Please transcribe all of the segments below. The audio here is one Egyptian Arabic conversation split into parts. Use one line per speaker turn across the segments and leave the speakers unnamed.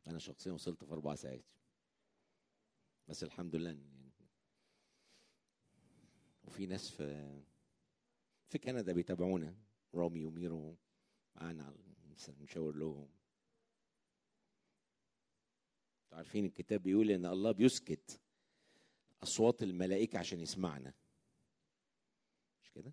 انا شخصيا وصلت في اربع ساعات بس الحمد لله يعني وفي ناس في في كندا بيتابعونا رامي وميرو معانا نشاور لهم عارفين الكتاب بيقول ان الله بيسكت اصوات الملائكه عشان يسمعنا مش كده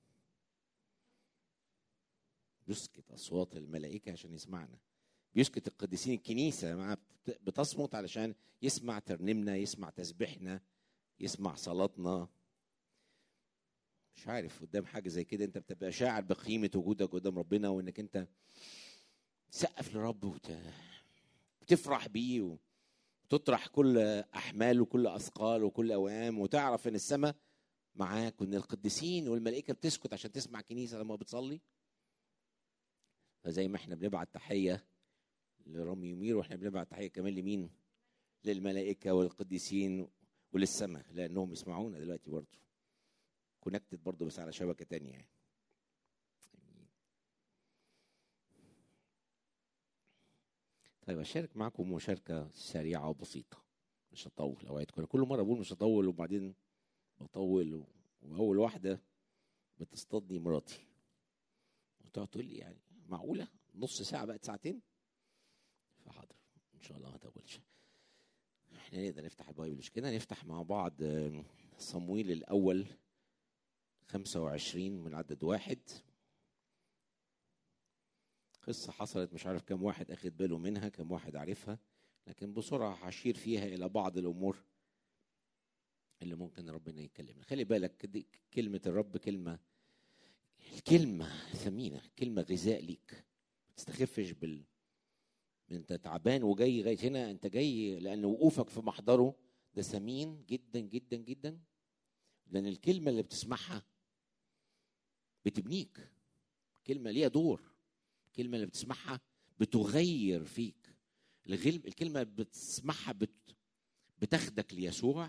بيسكت اصوات الملائكه عشان يسمعنا بيسكت القديسين الكنيسه مع بتصمت علشان يسمع ترنيمنا يسمع تسبيحنا يسمع صلاتنا مش عارف قدام حاجه زي كده انت بتبقى شاعر بقيمه وجودك قدام ربنا وانك انت تسقف لرب وت... وتفرح بيه وتطرح كل احمال وكل اثقال وكل اوهام وتعرف ان السماء معاك وان القديسين والملائكه بتسكت عشان تسمع كنيسه لما بتصلي فزي ما احنا بنبعت تحيه لرامي يمير واحنا بنبعت تحيه كمان لمين؟ للملائكه والقديسين وللسماء لانهم يسمعونا دلوقتي برضه كونكتد برضه بس على شبكه تانية يعني طيب اشارك معكم مشاركه سريعه وبسيطه مش هطول اوعدكم كل مره بقول مش هطول وبعدين بطول واول واحده بتصطادني مراتي وتقعد تقول لي يعني معقوله نص ساعه بقت ساعتين فحاضر ان شاء الله ما اطولش احنا نقدر نفتح البايبل مش كده نفتح مع بعض صمويل الاول 25 من عدد واحد قصة حصلت مش عارف كم واحد أخد باله منها كم واحد عارفها لكن بسرعة هشير فيها إلى بعض الأمور اللي ممكن ربنا يكلمنا خلي بالك دي كلمة الرب كلمة الكلمة ثمينة كلمة غذاء ليك ما تستخفش بال انت تعبان وجاي لغايه هنا انت جاي لان وقوفك في محضره ده ثمين جدا جدا جدا لان الكلمه اللي بتسمعها بتبنيك كلمه ليها دور الكلمه اللي بتسمعها بتغير فيك الغلم الكلمه اللي بتسمعها بت بتاخدك ليسوع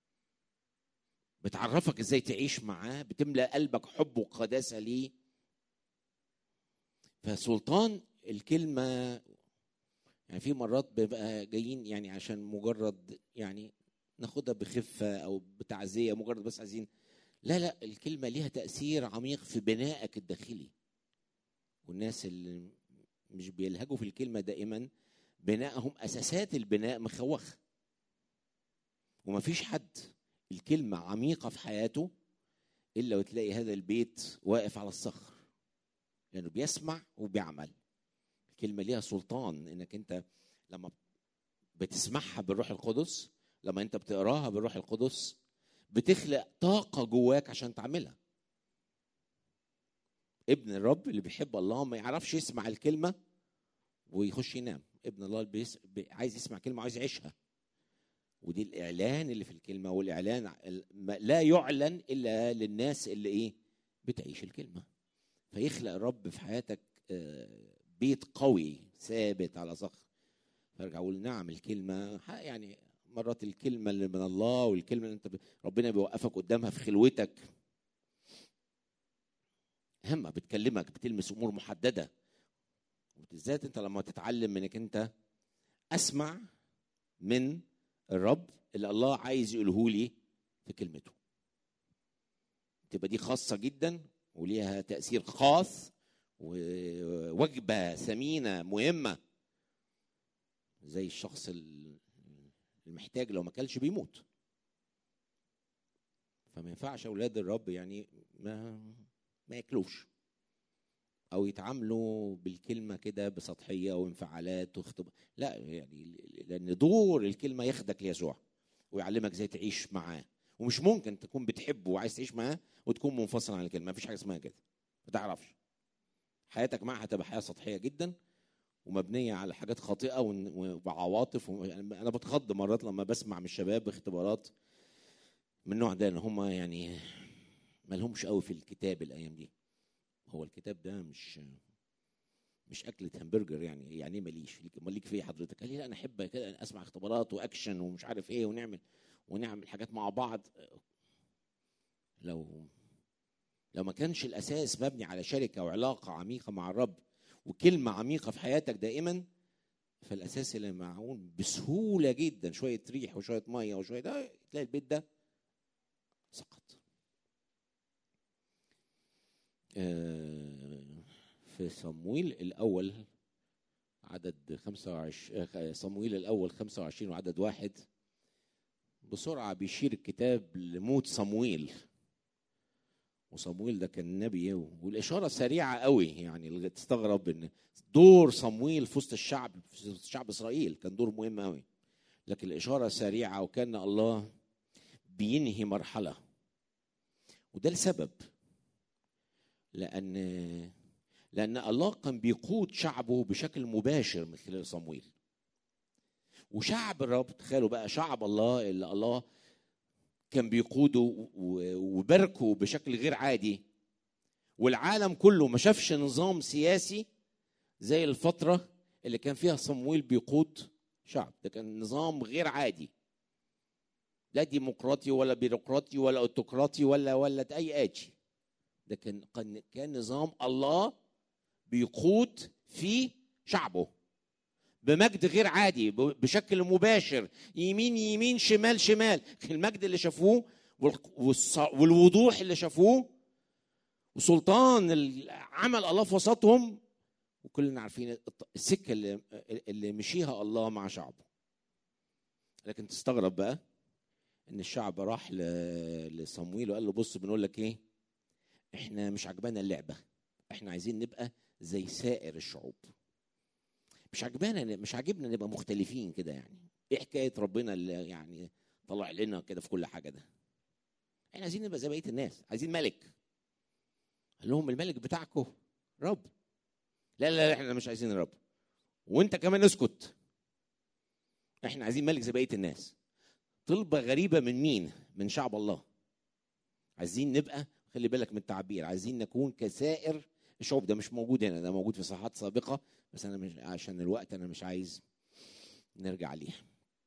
بتعرفك ازاي تعيش معاه بتملا قلبك حب وقداسه ليه فسلطان الكلمه يعني في مرات بيبقى جايين يعني عشان مجرد يعني ناخدها بخفه او بتعزيه مجرد بس عايزين لا لا الكلمه ليها تاثير عميق في بنائك الداخلي والناس اللي مش بيلهجوا في الكلمه دائما بنائهم اساسات البناء مخوخه ومفيش حد الكلمه عميقه في حياته الا وتلاقي هذا البيت واقف على الصخر لانه بيسمع وبيعمل الكلمه ليها سلطان انك انت لما بتسمعها بالروح القدس لما انت بتقراها بالروح القدس بتخلق طاقه جواك عشان تعملها ابن الرب اللي بيحب الله ما يعرفش يسمع الكلمه ويخش ينام ابن الله اللي بيس... بي... عايز يسمع كلمه عايز يعيشها ودي الاعلان اللي في الكلمه والاعلان لا يعلن الا للناس اللي ايه بتعيش الكلمه فيخلق الرب في حياتك بيت قوي ثابت على صخر فارجع اقول نعم الكلمه يعني مرات الكلمه اللي من الله والكلمه اللي انت ب... ربنا بيوقفك قدامها في خلوتك هامه بتكلمك بتلمس امور محدده وبالذات انت لما تتعلم انك انت اسمع من الرب اللي الله عايز يقوله لي في كلمته تبقى دي خاصه جدا وليها تاثير خاص ووجبه ثمينه مهمه زي الشخص المحتاج لو ما اكلش بيموت فما ينفعش اولاد الرب يعني ما ما ياكلوش او يتعاملوا بالكلمه كده بسطحيه وانفعالات وخطب لا يعني لان دور الكلمه ياخدك ليسوع ويعلمك ازاي تعيش معاه ومش ممكن تكون بتحبه وعايز تعيش معاه وتكون منفصل عن الكلمه مفيش حاجه اسمها كده ما تعرفش حياتك معاه هتبقى حياه سطحيه جدا ومبنيه على حاجات خاطئه وعواطف انا بتخض مرات لما بسمع من الشباب اختبارات من النوع ده ان هم يعني ما لهمش قوي في الكتاب الايام دي هو الكتاب ده مش مش اكله همبرجر يعني يعني ايه ماليش ليك امال ليك في ايه حضرتك قال لي لا انا احب كده اسمع اختبارات واكشن ومش عارف ايه ونعمل ونعمل حاجات مع بعض لو لو ما كانش الاساس مبني على شركه وعلاقه عميقه مع الرب وكلمه عميقه في حياتك دائما فالاساس اللي معون بسهوله جدا شويه ريح وشويه ميه وشويه ده تلاقي البيت ده سقط آه، في صمويل الاول عدد 25 آه، صمويل الاول 25 وعدد واحد بسرعه بيشير الكتاب لموت صمويل وصمويل ده كان نبي والاشاره سريعه قوي يعني تستغرب ان دور صمويل في وسط الشعب في وسط شعب اسرائيل كان دور مهم قوي لكن الاشاره سريعه وكان الله بينهي مرحله وده السبب لان لان الله كان بيقود شعبه بشكل مباشر من خلال صمويل وشعب الرب تخيلوا بقى شعب الله اللي الله كان بيقوده وباركه بشكل غير عادي والعالم كله ما شافش نظام سياسي زي الفترة اللي كان فيها صمويل بيقود شعب ده كان نظام غير عادي لا ديمقراطي ولا بيروقراطي ولا اوتوقراطي ولا ولا اي اجي ده كان كان نظام الله بيقود في شعبه بمجد غير عادي بشكل مباشر يمين يمين شمال شمال المجد اللي شافوه والوضوح اللي شافوه وسلطان عمل الله في وسطهم وكلنا عارفين السكه اللي اللي مشيها الله مع شعبه لكن تستغرب بقى ان الشعب راح لصمويل وقال له بص بنقول لك ايه احنا مش عجبانا اللعبه احنا عايزين نبقى زي سائر الشعوب مش عجبانا مش عاجبنا نبقى مختلفين كده يعني ايه حكايه ربنا اللي يعني طلع لنا كده في كل حاجه ده احنا عايزين نبقى زي بقيه الناس عايزين ملك قال لهم الملك بتاعكم رب لا لا لا احنا مش عايزين رب وانت كمان اسكت احنا عايزين ملك زي بقيه الناس طلبه غريبه من مين من شعب الله عايزين نبقى خلي بالك من التعبير عايزين نكون كسائر الشعوب ده مش موجود هنا ده موجود في صحات سابقه بس انا مش عشان الوقت انا مش عايز نرجع ليها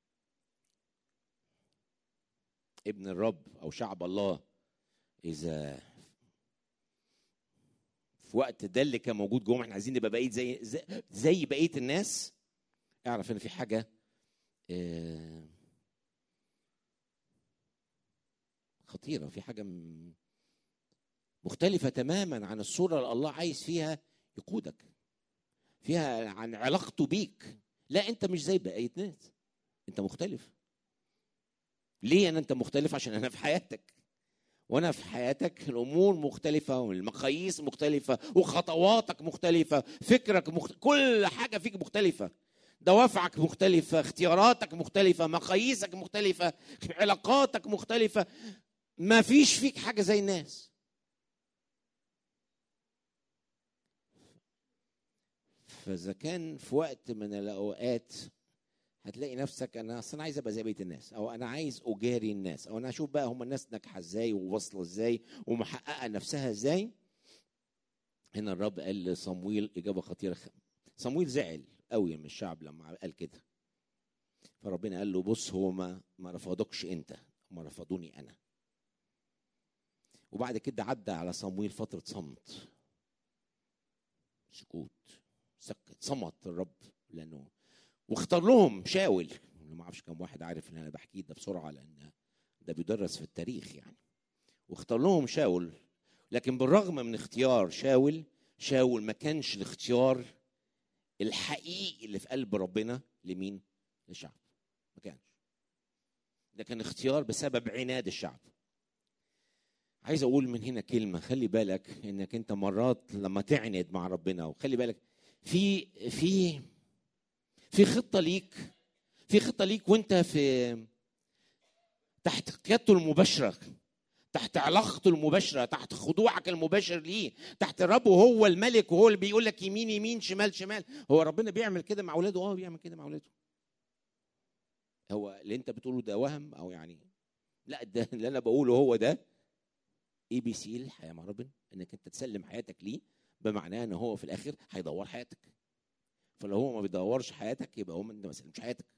ابن الرب او شعب الله اذا في وقت ده اللي كان موجود جوه احنا عايزين نبقى بقيت زي زي بقيه الناس اعرف ان في حاجه آه، خطيره في حاجه مختلفه تماما عن الصوره اللي الله عايز فيها يقودك فيها عن علاقته بيك لا انت مش زي بقيه ناس انت مختلف ليه انا انت مختلف عشان انا في حياتك وانا في حياتك الامور مختلفه والمقاييس مختلفه وخطواتك مختلفه فكرك مخت... كل حاجه فيك مختلفه دوافعك مختلفه اختياراتك مختلفه مقاييسك مختلفه علاقاتك مختلفه ما فيش فيك حاجه زي الناس فاذا كان في وقت من الاوقات هتلاقي نفسك انا اصل انا عايز ابقى زي بقيه الناس او انا عايز اجاري الناس او انا اشوف بقى هم الناس ناجحه ازاي وواصله ازاي ومحققه نفسها ازاي هنا الرب قال لصمويل اجابه خطيره صمويل زعل قوي من الشعب لما قال كده فربنا قال له بص هو ما ما رفضكش انت ما رفضوني انا وبعد كده عدى على صمويل فتره صمت سكوت سكت صمت الرب لانه واختار لهم شاول ما اعرفش كم واحد عارف ان انا بحكي ده بسرعه لان ده بيدرس في التاريخ يعني واختار لهم شاول لكن بالرغم من اختيار شاول شاول ما كانش الاختيار الحقيقي اللي في قلب ربنا لمين؟ للشعب ما كانش ده كان اختيار بسبب عناد الشعب عايز اقول من هنا كلمه خلي بالك انك انت مرات لما تعند مع ربنا وخلي بالك في في في خطه ليك في خطه ليك وانت في تحت قيادته المباشره تحت علاقته المباشره تحت خضوعك المباشر ليه تحت الرب وهو الملك وهو اللي بيقول لك يمين يمين شمال شمال هو ربنا بيعمل كده مع اولاده اه بيعمل كده مع اولاده هو اللي انت بتقوله ده وهم او يعني لا ده اللي انا بقوله هو ده اي بي سي الحياه مع ربنا انك انت تسلم حياتك ليه بمعناه ان هو في الاخر هيدور حياتك فلو هو ما بيدورش حياتك يبقى هو انت ما سلمش حياتك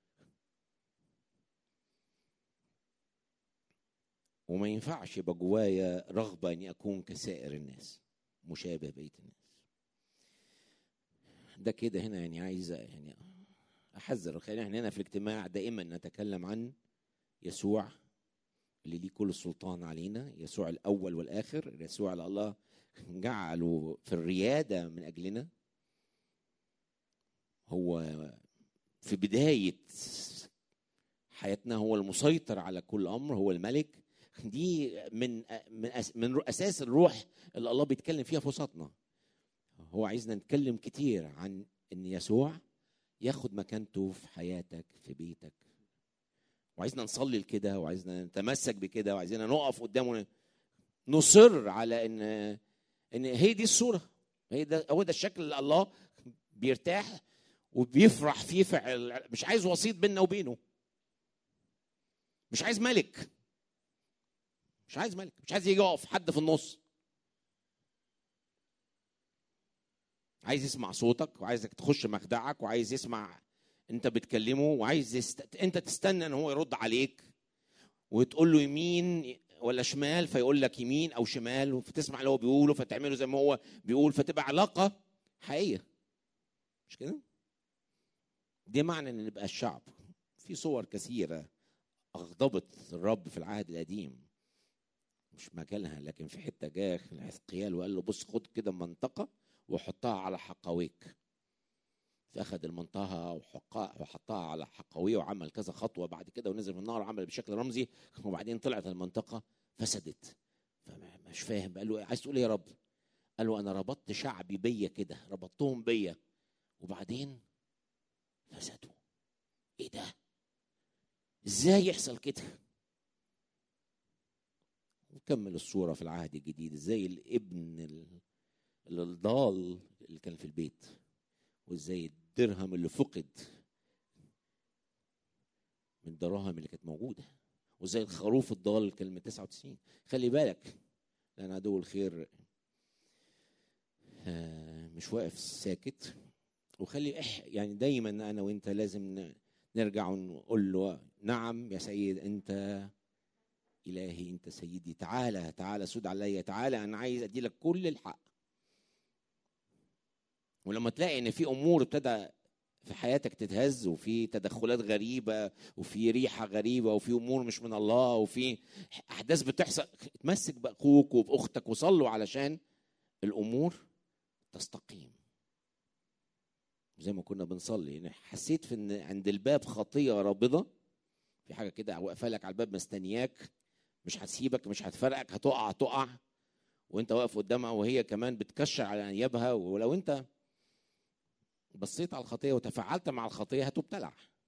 وما ينفعش يبقى جوايا رغبه اني اكون كسائر الناس مشابه بقيه الناس ده كده هنا يعني عايز يعني احذر خلينا احنا هنا في الاجتماع دائما نتكلم عن يسوع اللي ليه كل السلطان علينا يسوع الاول والاخر يسوع اللي الله جعله في الرياده من اجلنا هو في بدايه حياتنا هو المسيطر على كل امر هو الملك دي من من أس- من اساس الروح اللي الله بيتكلم فيها في وسطنا هو عايزنا نتكلم كتير عن ان يسوع ياخد مكانته في حياتك في بيتك وعايزنا نصلي لكده وعايزنا نتمسك بكده وعايزنا نقف قدامه نصر على ان ان هي دي الصوره هي ده هو ده الشكل اللي الله بيرتاح وبيفرح فيه فعل مش عايز وسيط بيننا وبينه مش عايز ملك مش عايز ملك مش عايز يجي يقف حد في النص عايز يسمع صوتك وعايزك تخش مخدعك وعايز يسمع انت بتكلمه وعايز يست... انت تستنى ان هو يرد عليك وتقول له يمين ولا شمال فيقول لك يمين او شمال فتسمع اللي هو بيقوله فتعمله زي ما هو بيقول فتبقى علاقه حقيقيه مش كده؟ دي معنى ان نبقى الشعب في صور كثيره اغضبت الرب في العهد القديم مش مكانها لكن في حته جاء حزقيال وقال له بص خد كده منطقه وحطها على حقويك فاخد المنطقه وحقها وحطها على حقويه وعمل كذا خطوه بعد كده ونزل من النار وعمل بشكل رمزي وبعدين طلعت المنطقه فسدت فمش فاهم قال له عايز تقول ايه يا رب؟ قال له انا ربطت شعبي بيا كده ربطتهم بيا وبعدين فسدوا ايه ده؟ ازاي يحصل كده؟ نكمل الصورة في العهد الجديد ازاي الابن ال- اللي الضال اللي كان في البيت وازاي الدرهم اللي فقد من الدراهم اللي كانت موجودة وازاي الخروف الضال كان من 99 خلي بالك لأن عدو الخير آه، مش واقف ساكت وخلي إح يعني دايما أنا وأنت لازم ن- نرجع ونقول له نعم يا سيد أنت إلهي أنت سيدي تعالى تعالى سود عليا تعالى أنا عايز أدي لك كل الحق ولما تلاقي إن في أمور ابتدى في حياتك تتهز وفي تدخلات غريبة وفي ريحة غريبة وفي أمور مش من الله وفي أحداث بتحصل اتمسك بأخوك وبأختك وصلوا علشان الأمور تستقيم زي ما كنا بنصلي يعني حسيت في ان عند الباب خطيه رابضه في حاجه كده واقفه لك على الباب مستنياك مش هتسيبك مش هتفرقك هتقع تقع وانت واقف قدامها وهي كمان بتكشر على انيابها ولو انت بصيت على الخطيه وتفاعلت مع الخطيه هتبتلع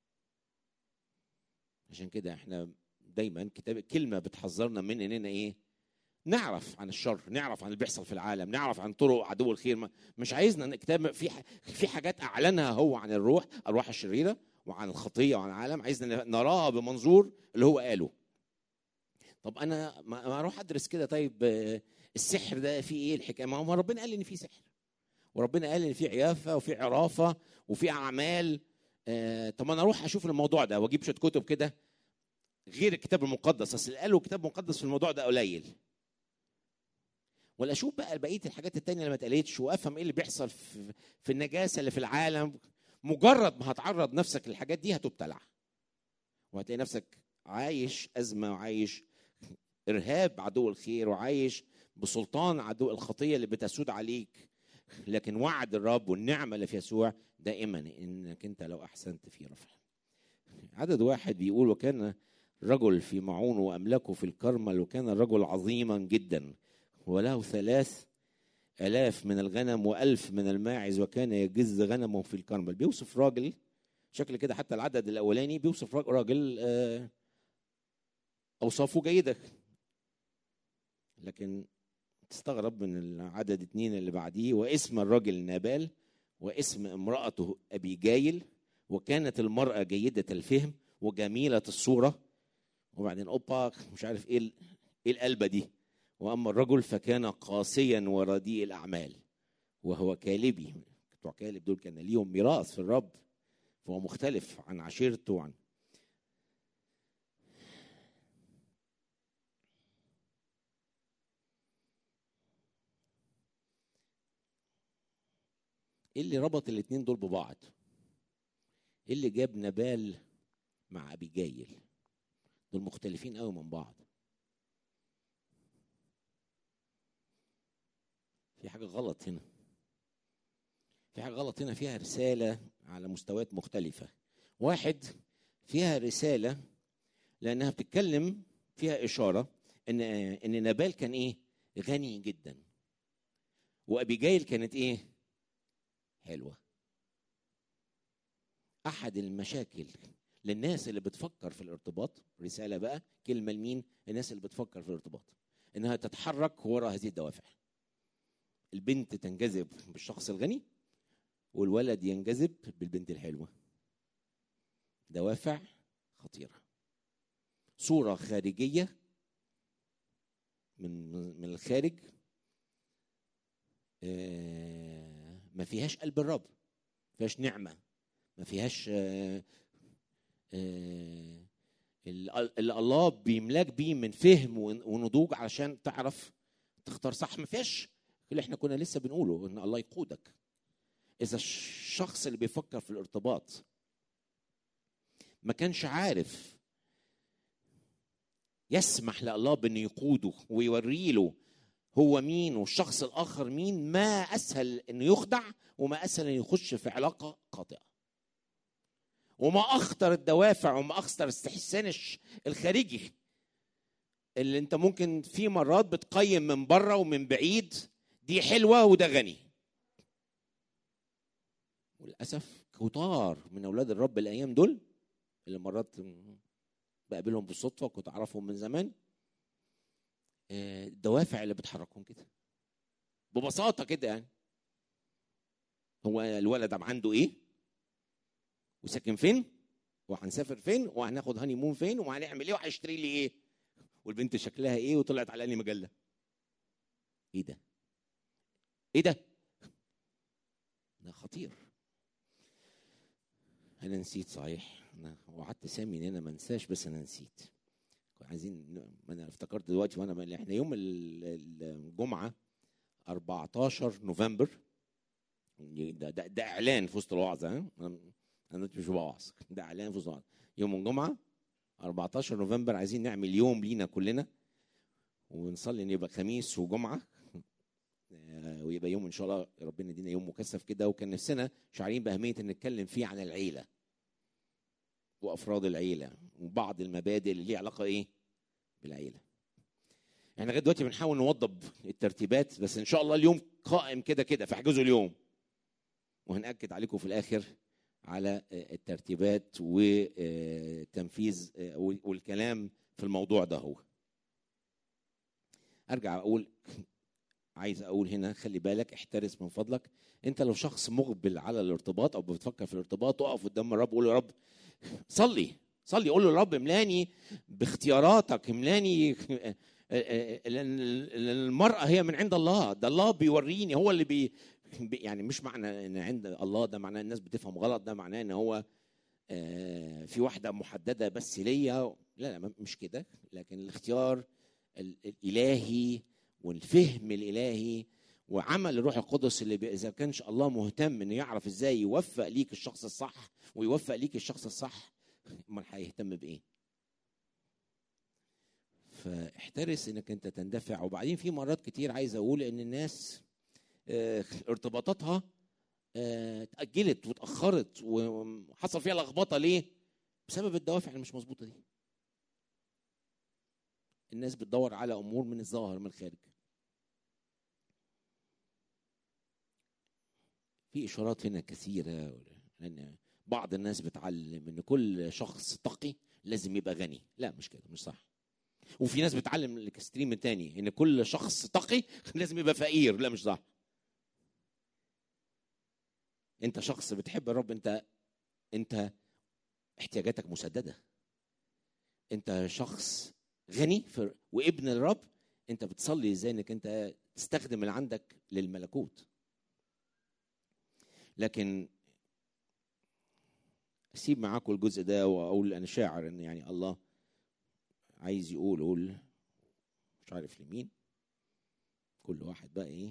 عشان كده احنا دايما كتاب كلمه بتحذرنا من اننا ايه نعرف عن الشر نعرف عن اللي بيحصل في العالم نعرف عن طرق عدو الخير ما- مش عايزنا الكتاب في ح- في حاجات اعلنها هو عن الروح الروح الشريره وعن الخطيه وعن العالم عايزنا نراها بمنظور اللي هو قاله طب انا ما ما اروح ادرس كده طيب آه، السحر ده فيه ايه الحكايه ما هو ربنا قال ان فيه سحر وربنا قال ان في عيافه وفي عرافه وفي اعمال آه، طب ما انا اروح اشوف الموضوع ده واجيب شويه كتب كده غير الكتاب المقدس اصل اللي قالوا كتاب مقدس في الموضوع ده قليل ولا اشوف بقى بقيه الحاجات التانية اللي ما اتقالتش وافهم ايه اللي بيحصل في, في النجاسه اللي في العالم مجرد ما هتعرض نفسك للحاجات دي هتبتلع وهتلاقي نفسك عايش ازمه وعايش ارهاب عدو الخير وعايش بسلطان عدو الخطيه اللي بتسود عليك لكن وعد الرب والنعمه اللي في يسوع دائما انك انت لو احسنت في رفع عدد واحد بيقول وكان رجل في معونه واملكه في الكرمل وكان الرجل عظيما جدا وله ثلاث آلاف من الغنم وألف من الماعز وكان يجز غنمه في الكرمل بيوصف راجل شكل كده حتى العدد الأولاني بيوصف راجل- راجل آه، أوصافه جيدة لكن تستغرب من العدد اتنين اللي بعديه واسم الرجل نابال واسم امرأته أبي جايل وكانت المرأة جيدة الفهم وجميلة الصورة وبعدين أوبا مش عارف إيه ال- إيه القلبة دي واما الرجل فكان قاسيا ورديء الاعمال وهو كالبي بتوع كالب دول كان ليهم ميراث في الرب فهو مختلف عن عشيرته وعن ايه اللي ربط الاتنين دول ببعض ايه اللي جاب نبال مع ابيجايل دول مختلفين قوي من بعض في حاجه غلط هنا في حاجه غلط هنا فيها رساله على مستويات مختلفه واحد فيها رساله لانها بتتكلم فيها اشاره ان ان نبال كان ايه غني جدا وابيجايل كانت ايه حلوه احد المشاكل للناس اللي بتفكر في الارتباط رساله بقى كلمه لمين الناس اللي بتفكر في الارتباط انها تتحرك وراء هذه الدوافع البنت تنجذب بالشخص الغني والولد ينجذب بالبنت الحلوه دوافع خطيره صوره خارجيه من من الخارج آه، ما فيهاش قلب الرب ما فيهاش نعمه ما فيهاش آه، آه، اللي الله بيملاك بيه من فهم ونضوج علشان تعرف تختار صح ما فيهاش اللي احنا كنا لسه بنقوله ان الله يقودك اذا الشخص اللي بيفكر في الارتباط ما كانش عارف يسمح لله بانه يقوده ويوري له هو مين والشخص الاخر مين ما اسهل انه يخدع وما اسهل انه يخش في علاقه قاطعه وما اخطر الدوافع وما اخطر الاستحسان الخارجي اللي انت ممكن في مرات بتقيم من بره ومن بعيد دي حلوه وده غني وللاسف كتار من اولاد الرب الايام دول اللي مرات بقابلهم بالصدفه كنت اعرفهم من زمان الدوافع اللي بتحركهم كده ببساطه كده يعني هو الولد ده عنده ايه وساكن فين وهنسافر فين وهناخد هاني مون فين وهنعمل ايه وهيشتري لي ايه والبنت شكلها ايه وطلعت على اني مجله ايه ده ايه ده ده خطير انا نسيت صحيح انا وعدت سامي ان انا ما انساش بس انا نسيت عايزين ما انا افتكرت دلوقتي وانا احنا يوم الجمعه 14 نوفمبر ده, ده, ده اعلان في وسط الوعظ ها انا مش بوعظ ده اعلان في وسط الوعظ يوم الجمعه 14 نوفمبر عايزين نعمل يوم لينا كلنا ونصلي ان يبقى خميس وجمعه ويبقى يوم ان شاء الله ربنا يدينا يوم مكثف كده وكان نفسنا شعارين باهميه ان نتكلم فيه عن العيله وافراد العيله وبعض المبادئ اللي ليها علاقه ايه بالعيله احنا لغايه دلوقتي بنحاول نوضب الترتيبات بس ان شاء الله اليوم قائم كده كده فاحجزوا اليوم وهنأكد عليكم في الاخر على الترتيبات وتنفيذ والكلام في الموضوع ده هو ارجع اقول عايز اقول هنا خلي بالك احترس من فضلك انت لو شخص مقبل على الارتباط او بتفكر في الارتباط اقف قدام الرب وقول يا رب صلي صلي قول له الرب املاني باختياراتك املاني لان المراه هي من عند الله ده الله بيوريني هو اللي بي يعني مش معنى ان عند الله ده معناه الناس بتفهم غلط ده معناه ان هو في واحده محدده بس ليا لا لا مش كده لكن الاختيار الالهي والفهم الالهي وعمل الروح القدس اللي اذا كانش الله مهتم انه يعرف ازاي يوفق ليك الشخص الصح ويوفق ليك الشخص الصح امال هيهتم بايه؟ فاحترس انك انت تندفع وبعدين في مرات كتير عايز اقول ان الناس اه ارتباطاتها اه اتاجلت واتاخرت وحصل فيها لخبطه ليه؟ بسبب الدوافع اللي مش مظبوطه دي. الناس بتدور على امور من الظاهر من الخارج. في اشارات هنا كثيره لان بعض الناس بتعلم ان كل شخص تقي لازم يبقى غني لا مش كده مش صح وفي ناس بتعلم الاكستريم الثاني ان كل شخص تقي لازم يبقى فقير لا مش صح انت شخص بتحب الرب انت انت احتياجاتك مسدده انت شخص غني في وابن الرب انت بتصلي ازاي انك انت تستخدم اللي عندك للملكوت لكن اسيب معاكم الجزء ده واقول انا شاعر ان يعني الله عايز يقول قول مش عارف لمين كل واحد بقى ايه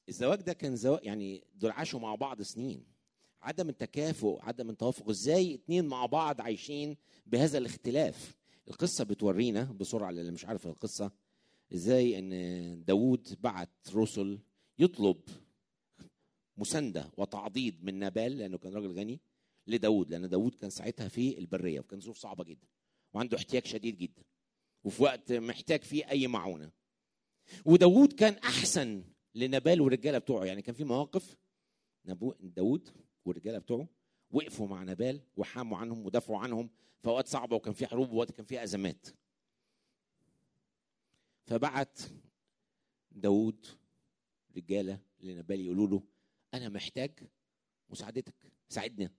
الزواج ده كان زواج يعني دول عاشوا مع بعض سنين عدم التكافؤ عدم التوافق ازاي اتنين مع بعض عايشين بهذا الاختلاف القصة بتورينا بسرعة للي مش عارف القصة ازاي ان داوود بعت رسل يطلب مساندة وتعضيد من نابال لأنه كان راجل غني لداود لأن داود كان ساعتها في البرية وكان ظروف صعبة جدا وعنده احتياج شديد جدا وفي وقت محتاج فيه أي معونة وداود كان أحسن لنبال والرجالة بتوعه يعني كان في مواقف داود والرجالة بتوعه وقفوا مع نبال وحاموا عنهم ودافعوا عنهم في اوقات صعبه وكان في حروب ووقت كان في ازمات فبعت داود رجاله لنبال يقولوا له انا محتاج مساعدتك ساعدنا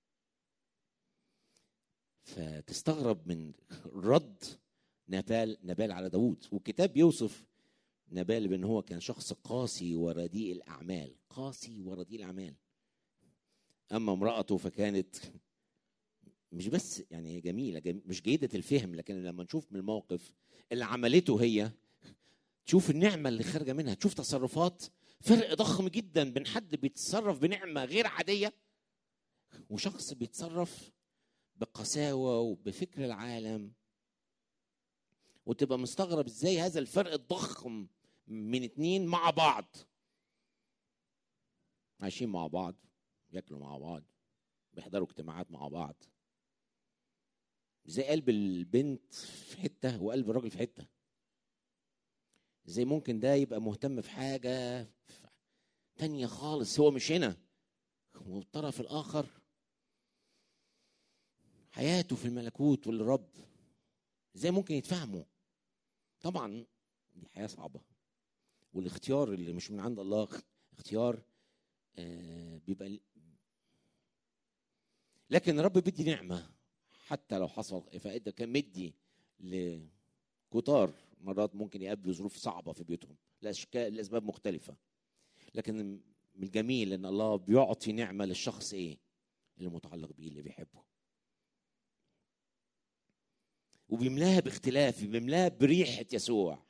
فتستغرب من رد نبال نبال على داود والكتاب يوصف نبال بان هو كان شخص قاسي ورديء الاعمال قاسي ورديء الاعمال اما امراته فكانت مش بس يعني جميله جميلة مش جيده الفهم لكن لما نشوف من الموقف اللي عملته هي تشوف النعمه اللي خارجه منها تشوف تصرفات فرق ضخم جدا بين حد بيتصرف بنعمه غير عاديه وشخص بيتصرف بقساوه وبفكر العالم وتبقى مستغرب ازاي هذا الفرق الضخم من اتنين مع بعض عايشين مع بعض بياكلوا مع بعض بيحضروا اجتماعات مع بعض زي قلب البنت في حته وقلب الراجل في حته زي ممكن ده يبقى مهتم في حاجه تانية خالص هو مش هنا والطرف الاخر حياته في الملكوت والرب ازاي ممكن يتفهموا طبعا دي حياه صعبه والاختيار اللي مش من عند الله اختيار آه بيبقى لكن الرب بيدي نعمه حتى لو حصل فإذا كان مدي لكتار مرات ممكن يقابلوا ظروف صعبة في بيوتهم لأشكال لأسباب مختلفة لكن من الجميل إن الله بيعطي نعمة للشخص إيه؟ اللي متعلق بيه اللي بيحبه وبيملاها باختلاف بيملاها بريحة يسوع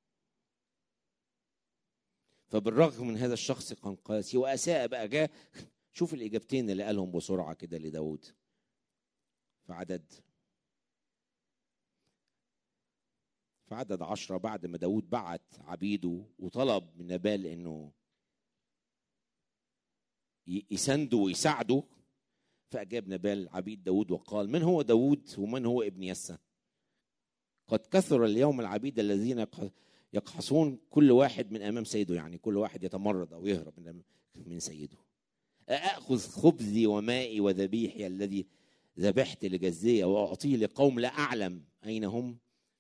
فبالرغم من هذا الشخص كان قاسي وأساء بقى جاء شوف الإجابتين اللي قالهم بسرعة كده لداود في عدد في عدد عشرة بعد ما داود بعت عبيده وطلب من نبال انه يسنده ويساعده فأجاب نبال عبيد داود وقال من هو داود ومن هو ابن يسى قد كثر اليوم العبيد الذين يقحصون كل واحد من أمام سيده يعني كل واحد يتمرد أو يهرب من سيده أأخذ خبزي ومائي وذبيحي الذي ذبحت لجزية وأعطيه لقوم لا أعلم أين هم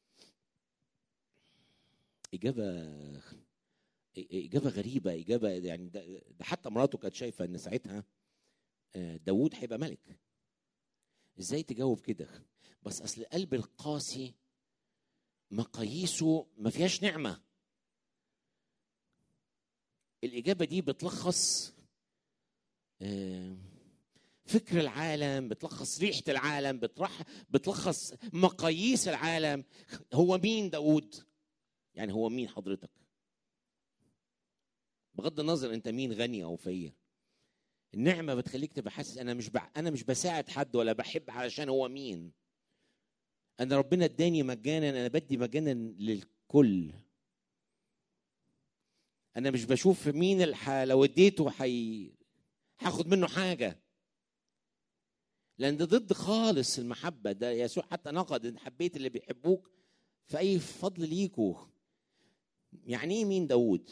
إجابة إجابة غريبة إجابة يعني ده حتى مراته كانت شايفة إن ساعتها داوود هيبقى ملك إزاي تجاوب كده بس أصل القلب القاسي مقاييسه ما فيهاش نعمة الإجابة دي بتلخص فكر العالم بتلخص ريحة العالم بترح بتلخص مقاييس العالم هو مين داود يعني هو مين حضرتك بغض النظر انت مين غني او فقير النعمة بتخليك تبقى حاسس انا مش بع... انا مش بساعد حد ولا بحب علشان هو مين انا ربنا اداني مجانا انا بدي مجانا للكل انا مش بشوف مين الح... لو اديته حي... هاخد منه حاجه لان ده ضد خالص المحبه ده يسوع حتى نقد ان حبيت اللي بيحبوك فاي فضل ليكوا يعني ايه مين داود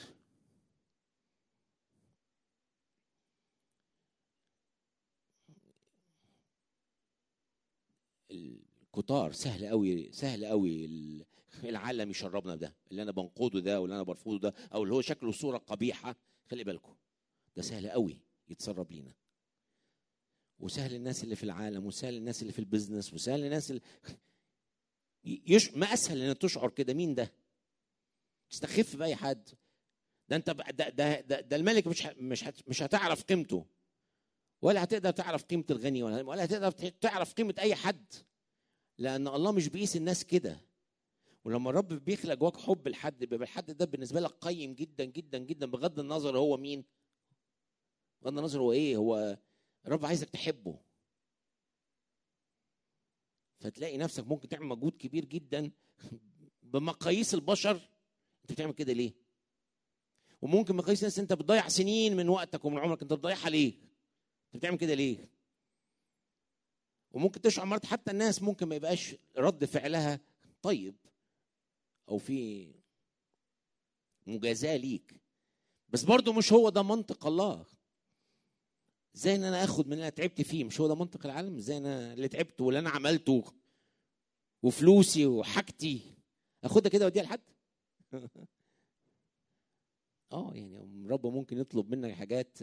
الكتار سهل قوي سهل قوي العالم يشربنا ده اللي انا بنقده ده واللي انا برفضه ده او اللي هو شكله صوره قبيحه خلي بالكم ده سهل قوي يتسرب لينا وسهل الناس اللي في العالم وسهل الناس اللي في البيزنس وسهل الناس اللي يش... ما اسهل انك تشعر كده مين ده تستخف باي حد ده انت ده ده ده, ده الملك مش ه... مش هت... مش هتعرف قيمته ولا هتقدر تعرف قيمه الغني ولا ولا هتقدر تعرف قيمه اي حد لان الله مش بيقيس الناس كده ولما الرب بيخلق جواك حب لحد بيبقى الحد ده بالنسبه لك قيم جدا جدا جدا بغض النظر هو مين بغض النظر هو ايه هو الرب عايزك تحبه فتلاقي نفسك ممكن تعمل مجهود كبير جدا بمقاييس البشر انت بتعمل كده ليه وممكن مقاييس الناس انت بتضيع سنين من وقتك ومن عمرك انت بتضيعها ليه انت بتعمل كده ليه وممكن تشعر مرات حتى الناس ممكن ما يبقاش رد فعلها طيب او في مجازاه ليك بس برضه مش هو ده منطق الله ازاي ان انا اخد من اللي انا تعبت فيه مش هو ده منطق العالم ازاي انا اللي تعبت واللي انا عملته وفلوسي وحاجتي اخدها كده واديها لحد اه يعني الرب ممكن يطلب منك حاجات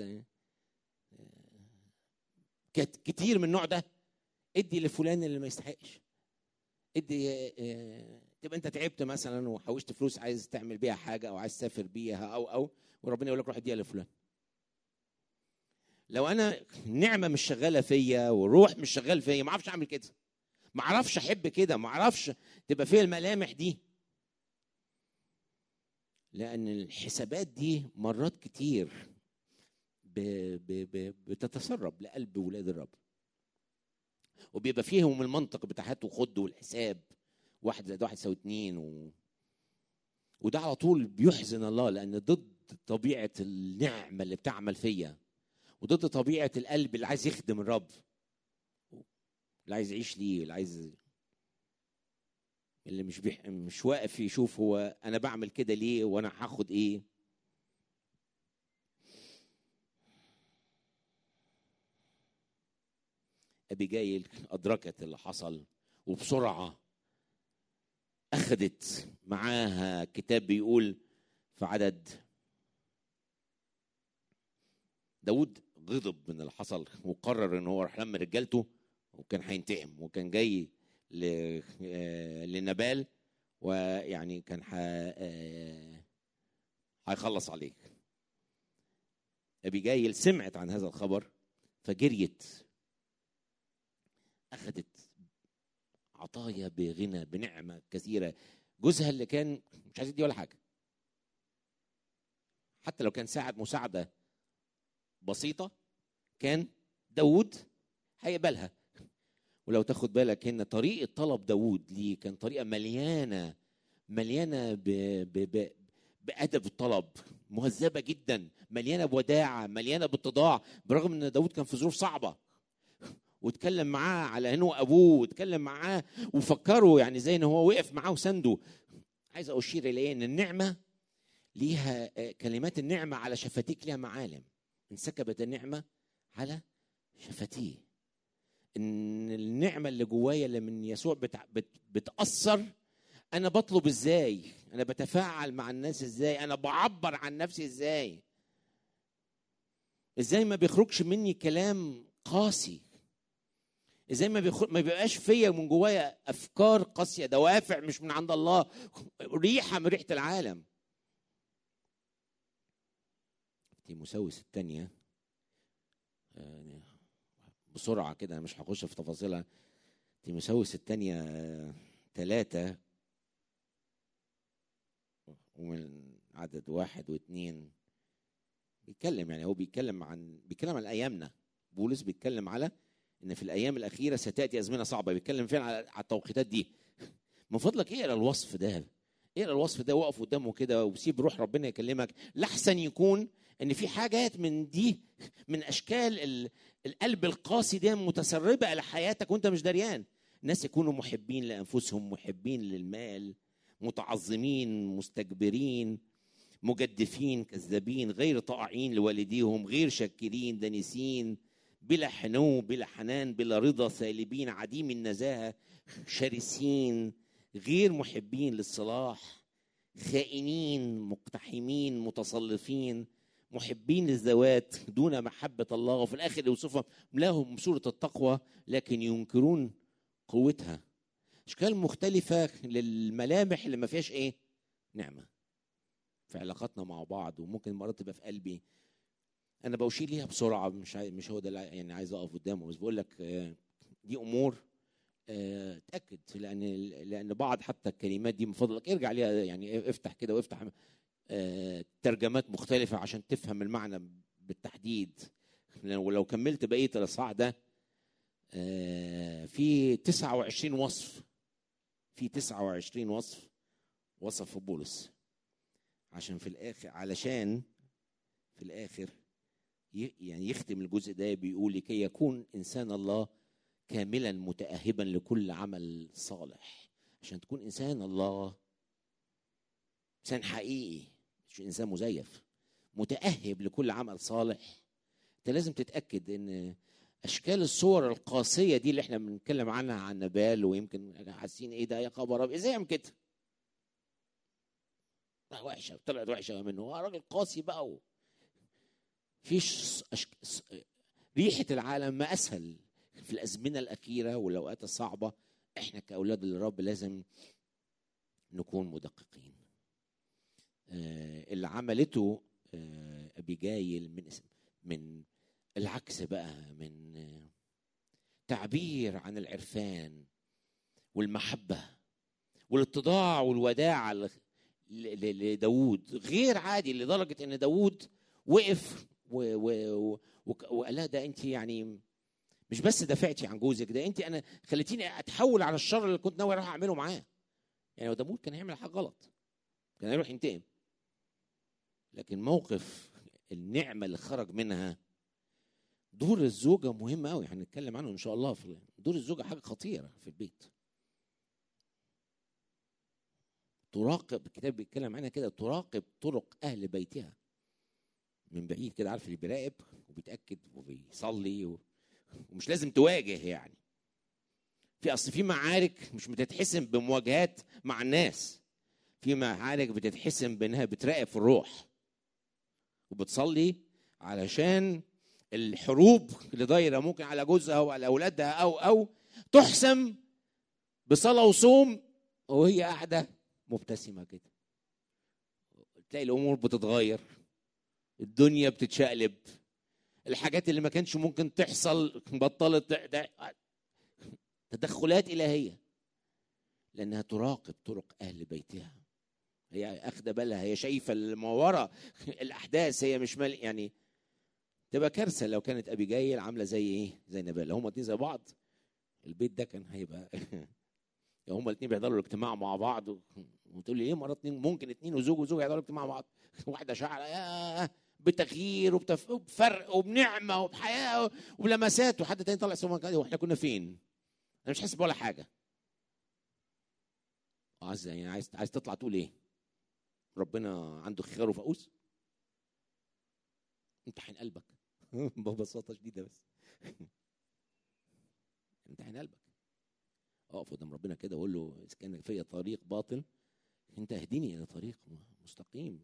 كتير من النوع ده ادي لفلان اللي ما يستحقش ادي تبقى انت تعبت مثلا وحوشت فلوس عايز تعمل بيها حاجه او عايز تسافر بيها او او وربنا يقول لك روح اديها لفلان لو انا نعمه مش شغاله فيا والروح مش شغال فيا ما اعرفش اعمل كده ما اعرفش احب كده ما اعرفش تبقى فيها الملامح دي لان الحسابات دي مرات كتير ب ب ب بتتسرب لقلب ولاد الرب وبيبقى فيهم المنطق بتاع هات وخد والحساب واحد زائد واحد يساوي اتنين و... وده على طول بيحزن الله لان ضد طبيعه النعمه اللي بتعمل فيا وضد طبيعه القلب اللي عايز يخدم الرب اللي عايز يعيش ليه اللي عايز اللي مش بيح... مش واقف يشوف هو انا بعمل كده ليه وانا هاخد ايه ابيجايل ادركت اللي حصل وبسرعه اخذت معاها كتاب بيقول في عدد داود غضب من اللي حصل وقرر ان هو راح لم رجالته وكان هينتقم وكان جاي لنبال ويعني كان هيخلص عليه ابيجايل سمعت عن هذا الخبر فجريت اخذت عطايا بغنى بنعمه كثيره جوزها اللي كان مش عايز يدي ولا حاجه حتى لو كان ساعد مساعده بسيطه كان داود هيقبلها ولو تاخد بالك هنا طريقه طلب داود ليه كان طريقه مليانه مليانه ب ب ب بادب الطلب مهذبه جدا مليانه بوداعه مليانه باتضاع برغم ان داود كان في ظروف صعبه واتكلم معاه على انه ابوه واتكلم معاه وفكره يعني زي ان هو وقف معاه وسنده عايز اشير الى ان النعمه ليها كلمات النعمه على شفتيك ليها معالم انسكبت النعمه على شفتيه ان النعمه اللي جوايا اللي من يسوع بتع... بت... بتاثر انا بطلب ازاي انا بتفاعل مع الناس ازاي انا بعبر عن نفسي ازاي ازاي ما بيخرجش مني كلام قاسي ازاي ما بيخرج ما بيبقاش فيا من جوايا افكار قاسيه دوافع مش من عند الله ريحه من ريحه العالم تيموساوس الثانيه بسرعه كده انا مش هخش في تفاصيلها تيموساوس الثانيه ثلاثه ومن عدد واحد واثنين بيتكلم يعني هو بيتكلم عن بيتكلم عن ايامنا بولس بيتكلم على ان في الايام الاخيره ستاتي ازمنه صعبه بيتكلم فين على التوقيتات دي من فضلك اقرا الوصف ده اقرا الوصف ده وقف قدامه كده وسيب روح ربنا يكلمك لاحسن يكون ان في حاجات من دي من اشكال القلب القاسي ده متسربه على حياتك وانت مش دريان ناس يكونوا محبين لانفسهم محبين للمال متعظمين مستكبرين مجدفين كذابين غير طائعين لوالديهم غير شاكرين دنيسين بلا حنو بلا حنان بلا رضا سالبين عديم النزاهه شرسين غير محبين للصلاح خائنين مقتحمين متصلفين محبين للذوات دون محبة الله وفي الآخر يوصفهم لهم صورة التقوى لكن ينكرون قوتها أشكال مختلفة للملامح اللي ما فيهاش إيه نعمة في علاقاتنا مع بعض وممكن مرات تبقى في قلبي أنا بشير ليها بسرعة مش عاي... مش هو ده يعني عايز أقف قدامه بس بقول لك دي أمور آه، تاكد لان لان بعض حتى الكلمات دي من فضلك ارجع ليها يعني افتح كده وافتح آه، ترجمات مختلفه عشان تفهم المعنى بالتحديد ولو كملت بقيه الاصحاح ده آه، في 29 وصف في 29 وصف وصف بولس عشان في الاخر علشان في الاخر يعني يختم الجزء ده بيقول لكي يكون انسان الله كاملا متاهبا لكل عمل صالح عشان تكون انسان الله انسان حقيقي مش انسان مزيف متاهب لكل عمل صالح انت لازم تتاكد ان اشكال الصور القاسيه دي اللي احنا بنتكلم عنها عن نبال ويمكن حاسين ايه ده يا خبر ازاي يعمل كده لا وحشه طلعت وحشه منه هو راجل قاسي بقى فيش أشك... ريحه العالم ما اسهل في الازمنه الاخيره والاوقات الصعبه احنا كاولاد الرب لازم نكون مدققين آه اللي عملته آه ابيجايل من اسم من العكس بقى من آه تعبير عن العرفان والمحبه والاتضاع والوداع لداود غير عادي لدرجه ان داود وقف وقال لها ده انت يعني مش بس دافعتي عن جوزك ده انت انا خليتيني اتحول على الشر اللي كنت ناوي اروح اعمله معاه يعني لو داوود كان هيعمل حاجه غلط كان هيروح ينتقم لكن موقف النعمه اللي خرج منها دور الزوجه مهم قوي هنتكلم عنه ان شاء الله في دور الزوجه حاجه خطيره في البيت تراقب الكتاب بيتكلم عنها كده تراقب طرق اهل بيتها من بعيد كده عارف اللي بيراقب وبيتاكد وبيصلي و... ومش لازم تواجه يعني في اصل في معارك مش بتتحسم بمواجهات مع الناس في معارك بتتحسم بانها بتراقب في الروح وبتصلي علشان الحروب اللي دايره ممكن على جوزها وعلى اولادها او او تحسم بصلاه وصوم وهي قاعده مبتسمه كده تلاقي الامور بتتغير الدنيا بتتشقلب الحاجات اللي ما كانش ممكن تحصل بطلت تدخلات إلهية لأنها تراقب طرق أهل بيتها هي أخذ بالها هي شايفة ما وراء الأحداث هي مش مال يعني تبقى كارثة لو كانت أبي جايل عاملة زي إيه؟ زي نبال هما اتنين زي بعض البيت ده كان هيبقى هما الاثنين بيحضروا الاجتماع مع بعض وتقول لي ايه مرات اتنين ممكن اتنين وزوج وزوج يحضروا الاجتماع مع بعض واحده شعر ياه بتغيير وبفرق وبنعمه وبحياه وبلمسات وحد تاني طلع سوا واحنا كنا فين؟ انا مش حاسس بولا حاجه. عايز يعني عايز عايز تطلع تقول ايه؟ ربنا عنده خيار وفقوس؟ امتحن قلبك ببساطه شديده بس امتحن قلبك اقف قدام ربنا كده وقول له اذا كان فيا طريق باطل انت اهديني الى طريق مستقيم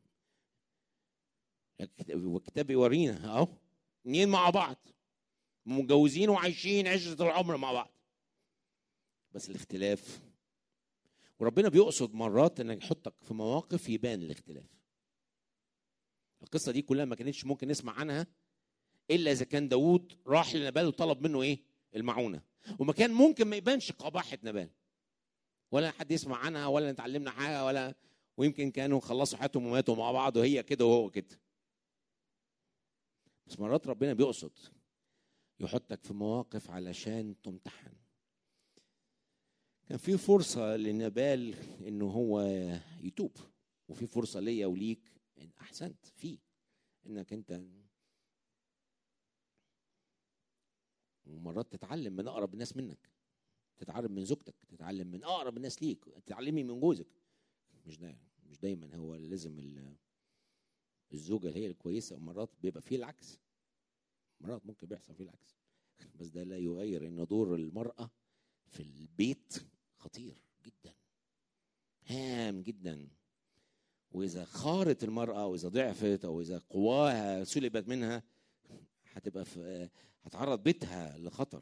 والكتاب بيورينا اهو اتنين مع بعض متجوزين وعايشين عشرة العمر مع بعض بس الاختلاف وربنا بيقصد مرات انك يحطك في مواقف يبان الاختلاف القصه دي كلها ما كانتش ممكن نسمع عنها الا اذا كان داوود راح لنبال وطلب منه ايه المعونه وما كان ممكن ما يبانش قباحه نبال ولا حد يسمع عنها ولا نتعلمنا حاجه ولا ويمكن كانوا خلصوا حياتهم وماتوا مع بعض وهي كده وهو كده بس مرات ربنا بيقصد يحطك في مواقف علشان تمتحن كان في فرصة لنبال انه هو يتوب وفي فرصة ليا وليك ان احسنت فيه انك انت ومرات تتعلم من اقرب الناس منك تتعلم من زوجتك تتعلم من اقرب الناس ليك تتعلمي من جوزك مش دا مش دايما هو لازم الزوجه اللي هي الكويسه ومرات بيبقى فيه العكس مرات ممكن بيحصل فيه العكس بس ده لا يغير ان دور المراه في البيت خطير جدا هام جدا واذا خارت المراه او اذا ضعفت او اذا قواها سلبت منها هتبقى في هتعرض بيتها لخطر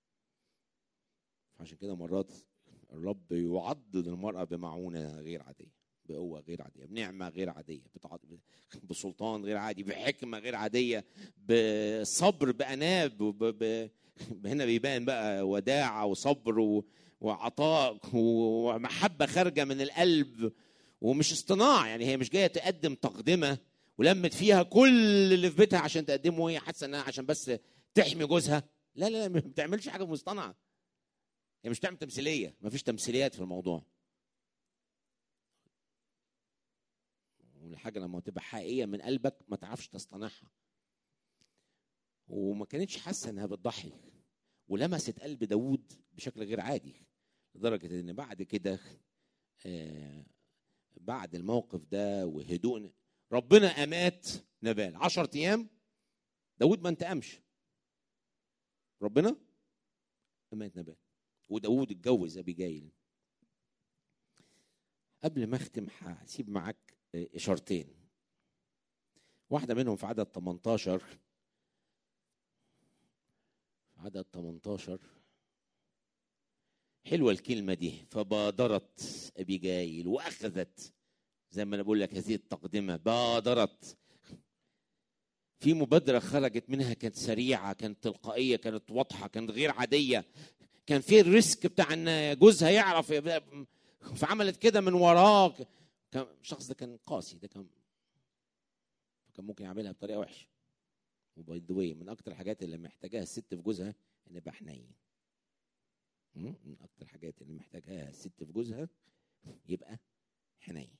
عشان كده مرات الرب يعضد المرأة بمعونة غير عادية بقوة غير عادية بنعمة غير عادية بسلطان غير عادي بحكمة غير عادية بصبر بأناب ب... ب... هنا بيبان بقى وداعة وصبر و... وعطاء ومحبه خارجه من القلب ومش اصطناع يعني هي مش جايه تقدم تقدمه ولمت فيها كل اللي في بيتها عشان تقدمه وهي حاسه انها عشان بس تحمي جوزها لا لا لا ما بتعملش حاجه مصطنعه هي مش بتعمل تمثيليه ما فيش تمثيليات في الموضوع والحاجه لما تبقى حقيقيه من قلبك ما تعرفش تصطنعها وما كانتش حاسه انها بتضحي ولمست قلب داوود بشكل غير عادي لدرجه ان بعد كده آه بعد الموقف ده وهدوء ربنا امات نبال عشرة ايام داود ما انتقمش ربنا امات نبال وداود اتجوز ابيجايل قبل ما اختم هسيب معاك اشارتين واحده منهم في عدد 18 في عدد 18 حلوه الكلمه دي فبادرت ابيجايل واخذت زي ما انا بقول لك هذه التقدمه بادرت في مبادره خرجت منها كانت سريعه كانت تلقائيه كانت واضحه كانت غير عاديه كان في الريسك بتاع ان جوزها يعرف فعملت كده من وراه كان الشخص ده كان قاسي ده كان كان ممكن يعملها بطريقه وحشه وباي ذا واي من اكتر الحاجات اللي محتاجاها الست في جوزها ان يبقى حنين من اكتر الحاجات اللي محتاجاها الست في جوزها يبقى حنين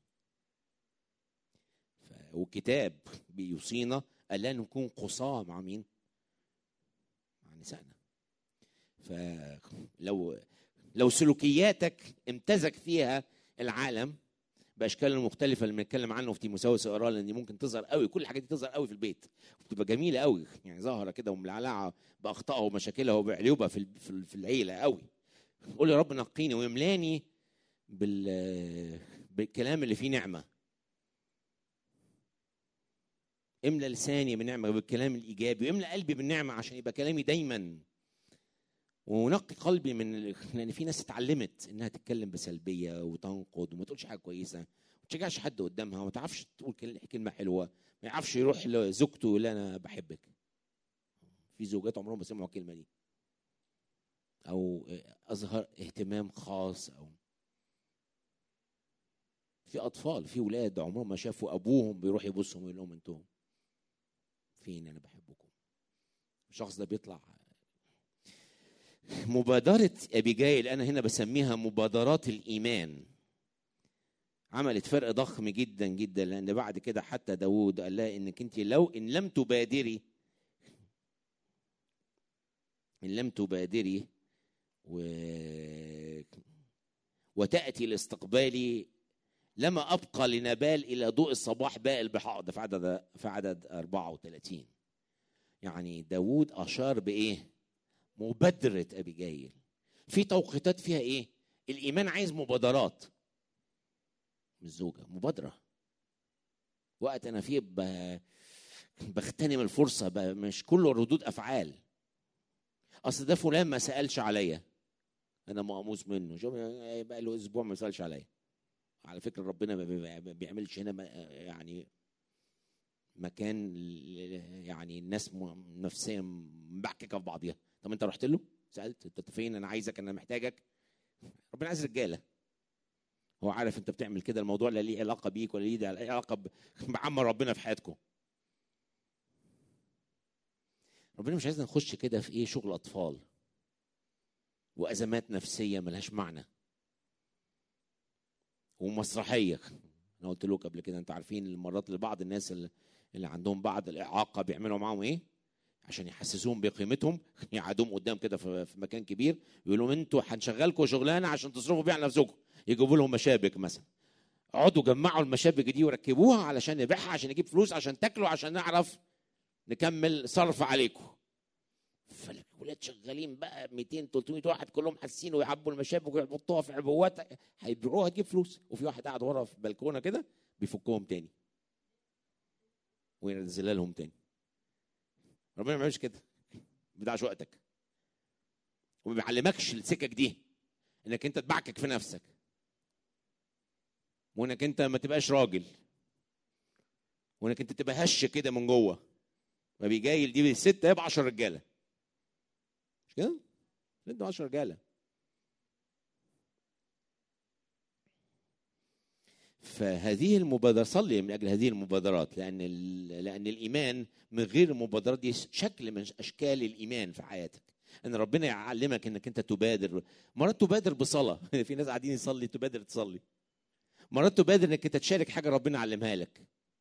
والكتاب بيوصينا الا نكون قصاه مع مين مع نسائنا فلو لو سلوكياتك امتزج فيها العالم باشكال مختلفه اللي بنتكلم عنه في تيموساوس اقراه لان دي ممكن تظهر قوي كل الحاجات دي تظهر قوي في البيت وبتبقى جميله قوي يعني ظاهره كده وملعلعه باخطائها ومشاكلها وبعيوبها في في العيله قوي قول يا رب نقيني ويملاني بال بالكلام اللي فيه نعمه املى لساني بالنعمه بالكلام الايجابي واملى قلبي بالنعمه عشان يبقى كلامي دايما ونقي قلبي من لان في ناس اتعلمت انها تتكلم بسلبيه وتنقد وما تقولش حاجه كويسه ما تشجعش حد قدامها وما تعرفش تقول كلمه حلوه ما يعرفش يروح لزوجته يقول انا بحبك في زوجات عمرهم ما سمعوا الكلمه دي او اظهر اهتمام خاص او في اطفال في ولاد عمرهم ما شافوا ابوهم بيروح يبصهم ويقول لهم انتم فين انا بحبكم الشخص ده بيطلع مبادرة أبيجايل أنا هنا بسميها مبادرات الإيمان عملت فرق ضخم جدا جدا لأن بعد كده حتى داوود قال لها إنك أنت لو إن لم تبادري إن لم تبادري و... وتأتي لاستقبالي لما أبقى لنبال إلى ضوء الصباح بائل بحق في عدد في عدد 34 يعني داوود أشار بإيه؟ مبادرة أبيجايل في توقيتات فيها إيه؟ الإيمان عايز مبادرات مش زوجة مبادرة وقت أنا فيه ب... بغتنم الفرصة ب... مش كله ردود أفعال أصل ده فلان ما سألش عليا أنا مقموس منه شوف بقى له أسبوع ما سألش عليا على فكرة ربنا ما بيعملش هنا يعني مكان يعني الناس نفسيا مبعككه في بعضيها طب انت رحت له سالت انت فين انا عايزك انا محتاجك ربنا عايز رجاله هو عارف انت بتعمل كده الموضوع لا ليه علاقه بيك ولا ليه علاقه بعمل ربنا في حياتكم ربنا مش عايزنا نخش كده في ايه شغل اطفال وازمات نفسيه ملهاش معنى ومسرحيه انا قلت لكم قبل كده انتوا عارفين المرات اللي بعض الناس اللي, اللي عندهم بعض الاعاقه بيعملوا معاهم ايه عشان يحسسوهم بقيمتهم يقعدوهم قدام كده في مكان كبير يقولوا انتوا هنشغلكم شغلانه عشان تصرفوا بيها على نفسكم يجيبوا لهم مشابك مثلا اقعدوا جمعوا المشابك دي وركبوها علشان نبيعها عشان نجيب فلوس عشان تاكلوا عشان نعرف نكمل صرف عليكم فالولاد شغالين بقى 200 300 واحد كلهم حاسين ويعبوا المشابك ويحطوها في عبوات هيبيعوها تجيب فلوس وفي واحد قاعد ورا في البلكونه كده بيفكهم تاني وينزلها لهم تاني ربنا ما بيعملش كده ما بيضيعش وقتك وما بيعلمكش السكك دي انك انت تبعكك في نفسك وانك انت ما تبقاش راجل وانك انت تبقى هش كده من جوه ما بيجايل دي ستة يبقى 10 رجاله مش كده؟ ستة 10 رجاله فهذه المبادرة صلي من أجل هذه المبادرات لأن لأن الإيمان من غير المبادرات دي شكل من أشكال الإيمان في حياتك ان ربنا يعلمك انك انت تبادر مرات تبادر بصلاه في ناس قاعدين يصلي تبادر تصلي مرات تبادر انك انت تشارك حاجه ربنا علمها لك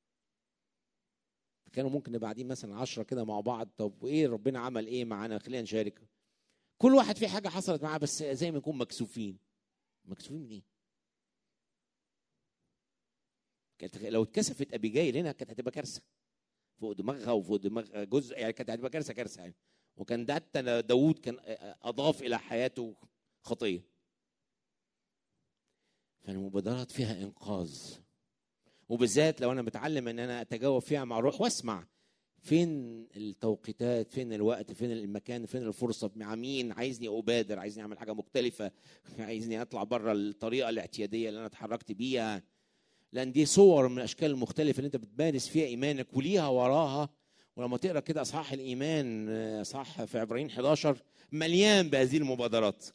كانوا ممكن نبقى قاعدين مثلا عشرة كده مع بعض طب وايه ربنا عمل ايه معانا خلينا نشارك كل واحد في حاجه حصلت معاه بس زي ما يكون مكسوفين مكسوفين من ايه كانت لو اتكسفت ابيجايل هنا كانت هتبقى كارثه فوق دماغها وفوق دماغ جزء يعني كانت هتبقى كارثه كارثه يعني وكان ده حتى داوود كان اضاف الى حياته خطيه فالمبادرات فيها انقاذ وبالذات لو انا بتعلم ان انا اتجاوب فيها مع الروح واسمع فين التوقيتات فين الوقت فين المكان فين الفرصه مع مين عايزني ابادر عايزني اعمل حاجه مختلفه عايزني اطلع بره الطريقه الاعتياديه اللي انا اتحركت بيها لان دي صور من الاشكال المختلفه اللي انت بتمارس فيها ايمانك وليها وراها ولما تقرا كده اصحاح الايمان اصحاح في عبرين 11 مليان بهذه المبادرات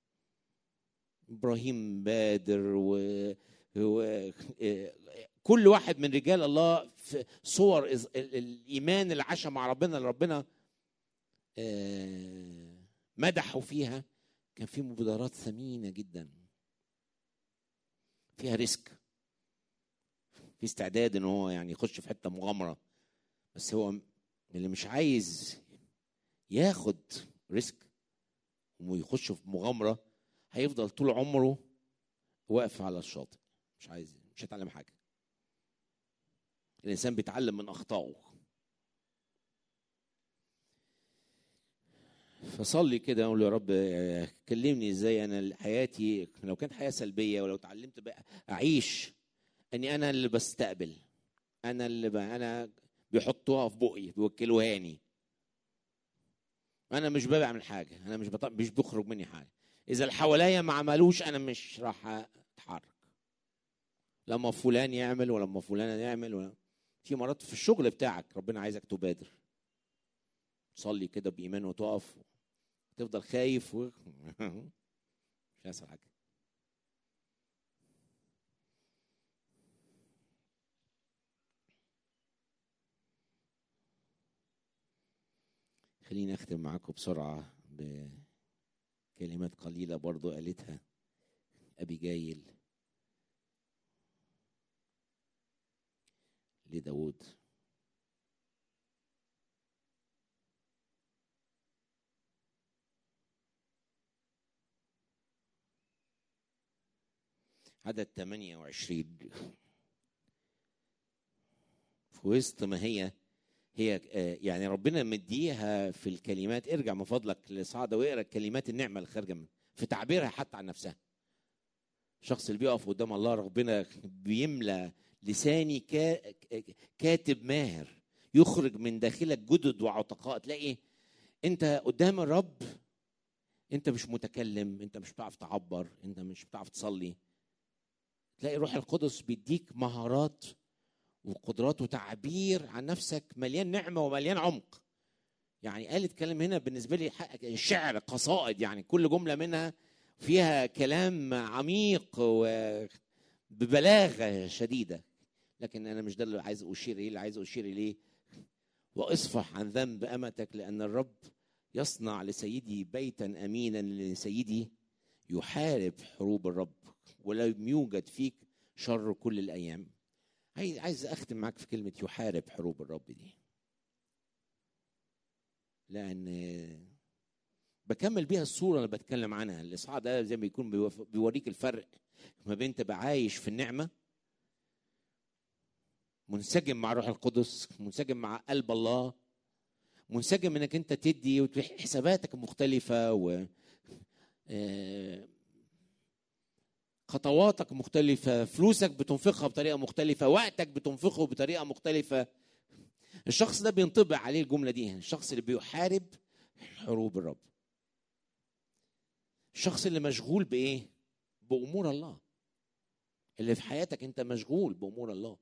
ابراهيم بادر و... و... كل واحد من رجال الله في صور الايمان اللي عاش مع ربنا اللي ربنا مدحوا فيها كان في مبادرات ثمينه جدا فيها ريسك في استعداد ان هو يعني يخش في حته مغامره بس هو اللي مش عايز ياخد ريسك ويخش في مغامره هيفضل طول عمره واقف على الشاطئ مش عايز مش هيتعلم حاجه الانسان بيتعلم من اخطائه فصلي كده اقول يا رب كلمني ازاي انا حياتي لو كانت حياه سلبيه ولو اتعلمت بقى اعيش اني انا اللي بستقبل انا اللي بقى انا بيحطوها في بقي بيوكلوهاني انا مش بعمل حاجه انا مش بطلع مش بيخرج مني حاجه اذا اللي حواليا ما عملوش انا مش راح اتحرك لما فلان يعمل ولما فلان يعمل ولا في مرات في الشغل بتاعك ربنا عايزك تبادر تصلي كده بايمان وتقف تفضل خايف و... مش هيحصل حاجه خليني اختم معاكم بسرعه بكلمات قليله برضو قالتها ابي جايل لداود عدد 28 في وسط ما هي هي يعني ربنا مديها في الكلمات ارجع من فضلك لصعدة واقرا كلمات النعمه اللي خارجه من في تعبيرها حتى عن نفسها الشخص اللي بيقف قدام الله ربنا بيملى لساني كاتب ماهر يخرج من داخلك جدد وعتقاء تلاقي انت قدام الرب انت مش متكلم انت مش بتعرف تعبر انت مش بتعرف تصلي تلاقي روح القدس بيديك مهارات وقدرات وتعبير عن نفسك مليان نعمه ومليان عمق يعني قال اتكلم هنا بالنسبه لي الشعر قصائد يعني كل جمله منها فيها كلام عميق وببلاغه شديده لكن انا مش ده اللي عايز اشير اليه اللي عايز اشير اليه واصفح عن ذنب امتك لان الرب يصنع لسيدي بيتا امينا لسيدي يحارب حروب الرب ولم يوجد فيك شر كل الايام عايز اختم معاك في كلمه يحارب حروب الرب دي لان بكمل بيها الصوره اللي بتكلم عنها الاصحاح ده زي ما يكون بيوريك الفرق ما بين تبقى عايش في النعمه منسجم مع روح القدس منسجم مع قلب الله منسجم انك انت تدي حساباتك مختلفه و خطواتك مختلفة فلوسك بتنفقها بطريقة مختلفة وقتك بتنفقه بطريقة مختلفة الشخص ده بينطبق عليه الجملة دي الشخص اللي بيحارب حروب الرب الشخص اللي مشغول بإيه بأمور الله اللي في حياتك أنت مشغول بأمور الله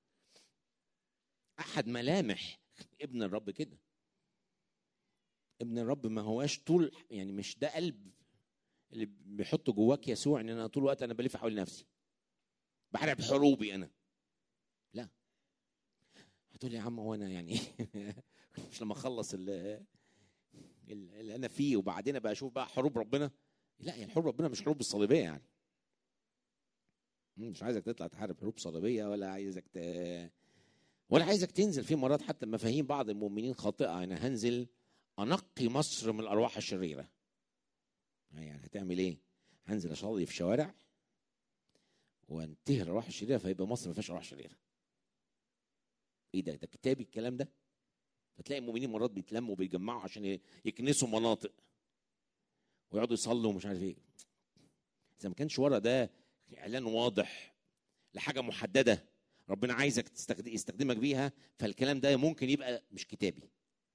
أحد ملامح ابن الرب كده ابن الرب ما هواش طول يعني مش ده قلب اللي بيحط جواك يسوع ان انا طول الوقت انا بلف حوالين نفسي بحارب حروبي انا لا هتقول لي يا عم هو انا يعني مش لما اخلص اللي, اللي انا فيه وبعدين بقى اشوف بقى حروب ربنا لا يعني حروب ربنا مش حروب الصليبيه يعني مش عايزك تطلع تحارب حروب صليبيه ولا عايزك ت... ولا عايزك تنزل في مرات حتى مفاهيم بعض المؤمنين خاطئه انا هنزل انقي مصر من الارواح الشريره يعني هتعمل ايه هنزل اصلي في شوارع وانتهي الارواح الشريره فيبقى مصر ما فيهاش ارواح شريره ايه ده ده كتابي الكلام ده فتلاقي المؤمنين مرات بيتلموا وبيتجمعوا عشان يكنسوا مناطق ويقعدوا يصلوا ومش عارف ايه اذا ما كانش ورا ده اعلان واضح لحاجه محدده ربنا عايزك تستخدم يستخدمك بيها فالكلام ده ممكن يبقى مش كتابي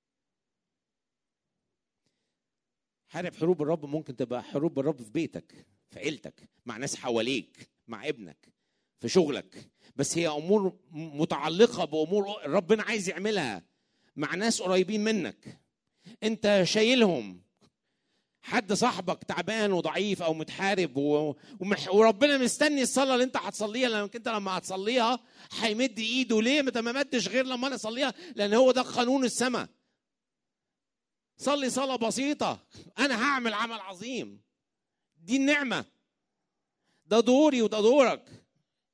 حارب حروب الرب ممكن تبقى حروب الرب في بيتك في عيلتك مع ناس حواليك مع ابنك في شغلك بس هي امور متعلقه بامور ربنا عايز يعملها مع ناس قريبين منك انت شايلهم حد صاحبك تعبان وضعيف او متحارب و... ومح... وربنا مستني الصلاه اللي انت هتصليها لان انت لما هتصليها هيمد ايده ليه ما ما مدش غير لما انا اصليها لان هو ده قانون السماء صلي صلاه بسيطه انا هعمل عمل عظيم دي النعمه ده دوري وده دورك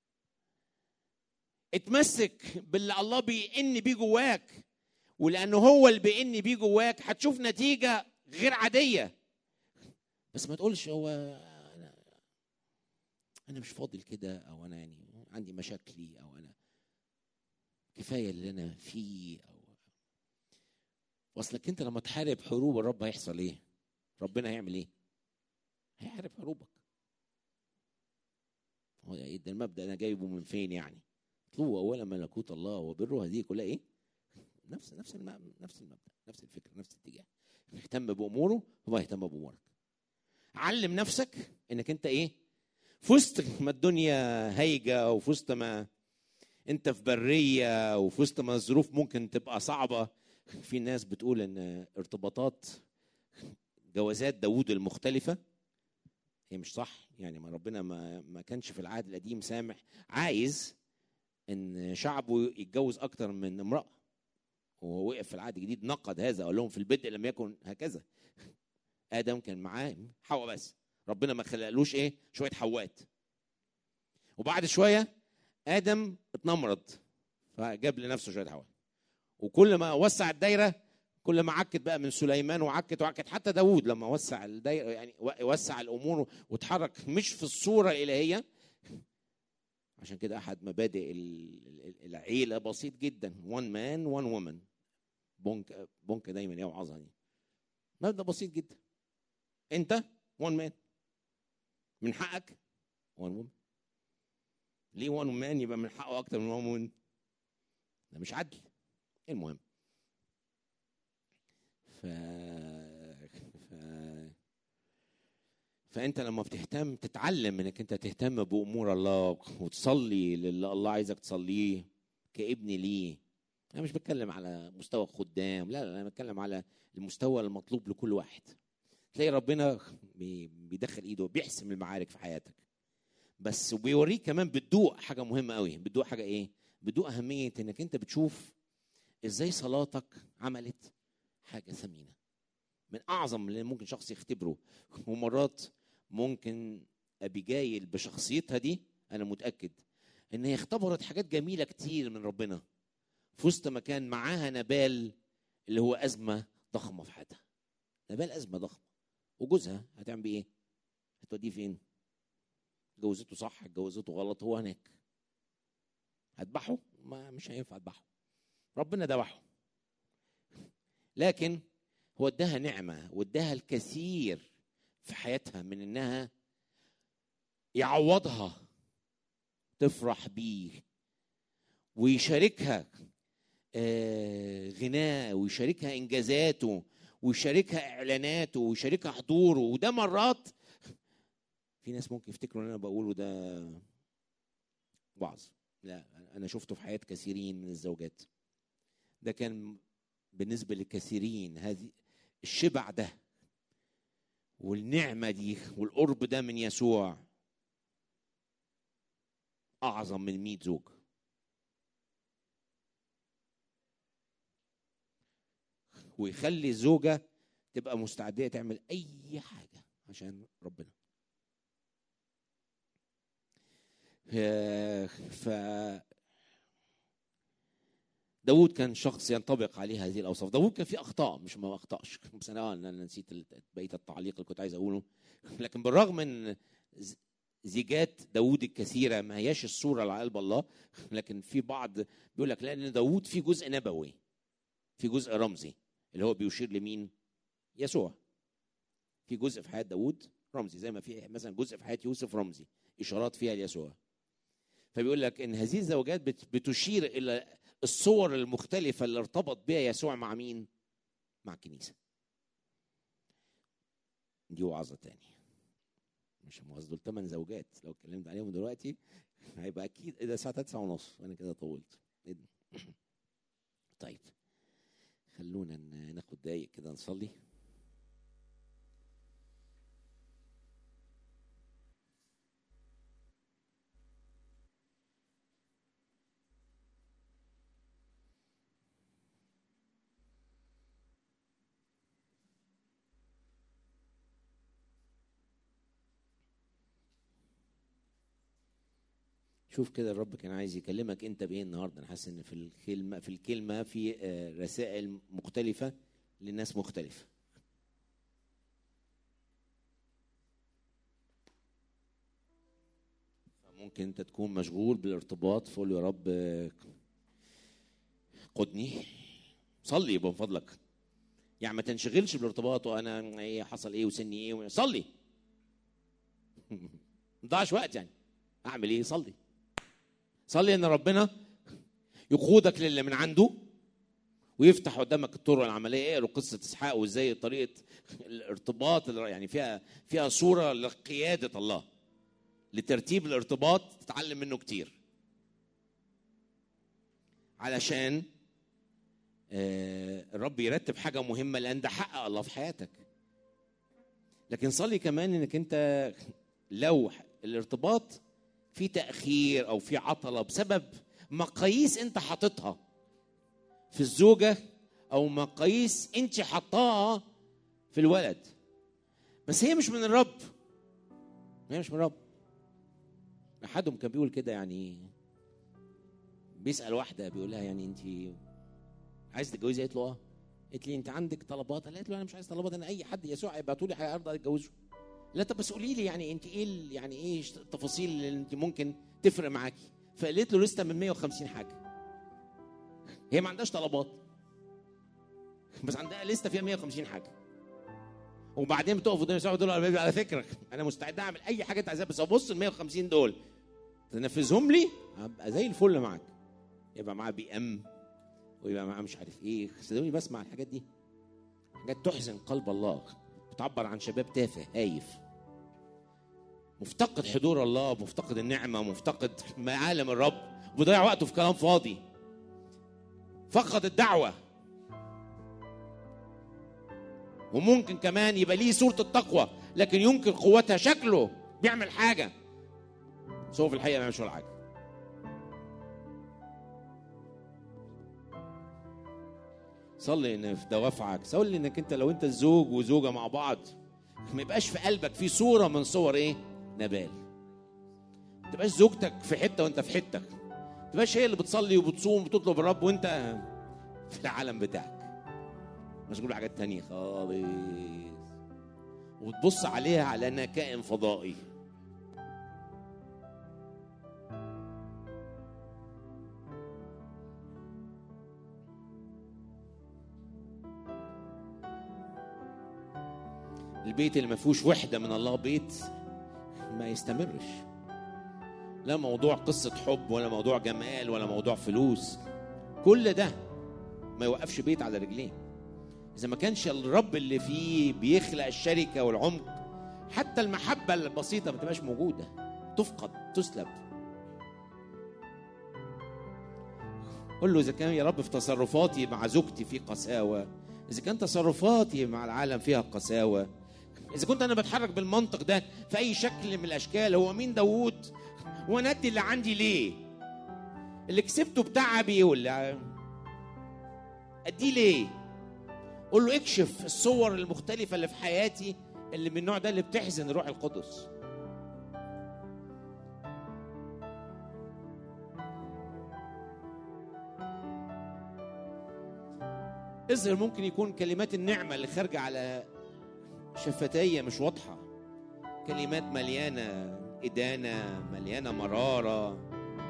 اتمسك باللي الله بيئن بيه جواك ولانه هو اللي بيئن بيه جواك هتشوف نتيجه غير عاديه بس ما تقولش هو انا انا مش فاضل كده او انا يعني عندي مشاكلي او انا كفايه اللي انا فيه او واصلك انت لما تحارب حروب الرب هيحصل ايه؟ ربنا هيعمل ايه؟ هيحارب حروبك هو ايه ده المبدا انا جايبه من فين يعني؟ اطلبوا اولا ملكوت الله وبره هذه كلها ايه؟ نفس نفس الم... نفس المبدا نفس الفكره نفس الاتجاه اهتم باموره هو يهتم بامورك علم نفسك انك انت ايه في وسط ما الدنيا هايجه وفي وسط ما انت في بريه وفي وسط ما الظروف ممكن تبقى صعبه في ناس بتقول ان ارتباطات جوازات داوود المختلفه هي مش صح يعني ما ربنا ما ما كانش في العهد القديم سامح عايز ان شعبه يتجوز اكتر من امراه وهو وقف في العهد الجديد نقد هذا قال لهم في البدء لم يكن هكذا ادم كان معاه حواء بس ربنا ما خلقلوش ايه شويه حوات وبعد شويه ادم اتنمرض فجاب لنفسه شويه حواء وكل ما وسع الدايره كل ما عكت بقى من سليمان وعكت وعكت حتى داوود لما وسع الدايره يعني وسع الامور واتحرك مش في الصوره الالهيه عشان كده احد مبادئ العيله بسيط جدا وان مان وان وومن بونك بونك دايما يوعظها دي مبدا بسيط جدا انت وان مان من حقك وان وومن ليه وان مان يبقى من حقه اكتر من وان وومن ده مش عدل المهم ف... ف... فانت لما بتهتم تتعلم انك انت تهتم بامور الله وتصلي للي الله عايزك تصليه كابن ليه انا مش بتكلم على مستوى خدام لا لا انا بتكلم على المستوى المطلوب لكل واحد تلاقي ربنا بيدخل ايده بيحسم المعارك في حياتك بس وبيوريك كمان بتدوق حاجه مهمه قوي بتدوق حاجه ايه بتدوق اهميه انك انت بتشوف ازاي صلاتك عملت حاجه ثمينه من اعظم اللي ممكن شخص يختبره ومرات ممكن ابيجايل بشخصيتها دي انا متاكد ان هي اختبرت حاجات جميله كتير من ربنا في وسط ما كان معاها نبال اللي هو ازمه ضخمه في حياتها نبال ازمه ضخمه وجوزها هتعمل بيه ايه؟ هتوديه فين؟ جوزته صح جوزته غلط هو هناك هذبحه ما مش هينفع اذبحه ربنا ذبحه لكن هو اداها نعمه واداها الكثير في حياتها من انها يعوضها تفرح بيه ويشاركها غناه ويشاركها انجازاته ويشاركها اعلاناته ويشاركها حضوره وده مرات في ناس ممكن يفتكروا ان انا بقوله ده وعظ لا انا شفته في حياه كثيرين من الزوجات ده كان بالنسبه لكثيرين هذه الشبع ده والنعمه دي والقرب ده من يسوع اعظم من 100 زوج ويخلي الزوجه تبقى مستعده تعمل اي حاجه عشان ربنا آه، ف داود كان شخص ينطبق عليه هذه الاوصاف داود كان فيه اخطاء مش ما اخطاش بس انا آه، انا نسيت بقيه التعليق اللي كنت عايز اقوله لكن بالرغم من ز- زيجات داود الكثيره ما هياش الصوره على قلب الله لكن في بعض بيقول لك لان داود في جزء نبوي في جزء رمزي اللي هو بيشير لمين يسوع في جزء في حياه داود رمزي زي ما في مثلا جزء في حياه يوسف رمزي اشارات فيها ليسوع فبيقول لك ان هذه الزوجات بت- بتشير الى الصور المختلفه اللي ارتبط بها يسوع مع مين مع الكنيسه دي وعظه تاني مش مؤاخذة دول ثمان زوجات لو اتكلمت عليهم دلوقتي هيبقى اكيد ايه ده الساعه 9 ونص وانا كده طولت إيه ده؟ طيب خلونا ن- ناخد دقايق كده نصلي شوف كده الرب كان عايز يكلمك انت بايه النهارده انا حاسس ان في الكلمه في الكلمه في آه، رسائل مختلفه لناس مختلفه ممكن انت تكون مشغول بالارتباط فقول يا رب آه، قدني صلي يبقى من فضلك يعني ما تنشغلش بالارتباط وانا ايه حصل ايه وسني ايه صلي ما تضيعش وقت يعني اعمل ايه صلي صلي ان ربنا يقودك للي من عنده ويفتح قدامك الطرق العمليه اقروا قصه اسحاق وازاي طريقه الارتباط اللي يعني فيها فيها صوره لقياده الله لترتيب الارتباط تتعلم منه كتير علشان آه، الرب يرتب حاجه مهمه لان ده حق الله في حياتك لكن صلي كمان انك انت لو الارتباط في تاخير او في عطله بسبب مقاييس انت حاططها في الزوجه او مقاييس انت حطاها في الولد بس هي مش من الرب هي مش من الرب احدهم كان بيقول كده يعني بيسال واحده بيقول لها يعني انت عايز تتجوزي قالت له اه قالت لي انت عندك طلبات قالت له انا مش عايز طلبات انا اي حد يسوع يبعتوا لي حاجه ارضى اتجوزه لا طب بس قولي لي يعني انت ايه ال- يعني ايه التفاصيل اللي انت ممكن تفرق معاكي فقالت له لسه من 150 حاجه هي ما عندهاش طلبات بس عندها لسه فيها 150 حاجه وبعدين بتقف قدام يسوع وتقول له على على فكره انا مستعد اعمل اي حاجه انت عايزها بس ابص ال 150 دول تنفذهم لي هبقى زي الفل معاك يبقى معاه بي ام ويبقى معاه مش عارف ايه صدقوني بسمع الحاجات دي حاجات تحزن قلب الله بتعبر عن شباب تافه هايف مفتقد حضور الله مفتقد النعمة مفتقد معالم الرب وبيضيع وقته في كلام فاضي فقد الدعوة وممكن كمان يبقى ليه صورة التقوى لكن ينكر قوتها شكله بيعمل حاجة بس هو في الحقيقة ما بيعملش ولا حاجة صلي ان في دوافعك صلي انك انت لو انت الزوج وزوجه مع بعض ما يبقاش في قلبك في صوره من صور ايه نبال ما تبقاش زوجتك في حته وانت في حته ما تبقاش هي اللي بتصلي وبتصوم وتطلب الرب وانت في العالم بتاعك مشغول بحاجات تانية خالص وتبص عليها على انها كائن فضائي البيت اللي ما فيهوش وحده من الله بيت ما يستمرش لا موضوع قصة حب ولا موضوع جمال ولا موضوع فلوس كل ده ما يوقفش بيت على رجليه إذا ما كانش الرب اللي فيه بيخلق الشركة والعمق حتى المحبة البسيطة ما تبقاش موجودة تفقد تسلب قل له إذا كان يا رب في تصرفاتي مع زوجتي في قساوة إذا كان تصرفاتي مع العالم فيها قساوة إذا كنت أنا بتحرك بالمنطق ده في أي شكل من الأشكال هو مين داوود وانا ادي اللي عندي ليه اللي كسبته بتعبي ولا اديه ليه قول له اكشف الصور المختلفه اللي في حياتي اللي من النوع ده اللي بتحزن الروح القدس اظهر ممكن يكون كلمات النعمة اللي خارجة على شفتية مش واضحة كلمات مليانة إدانة مليانة مرارة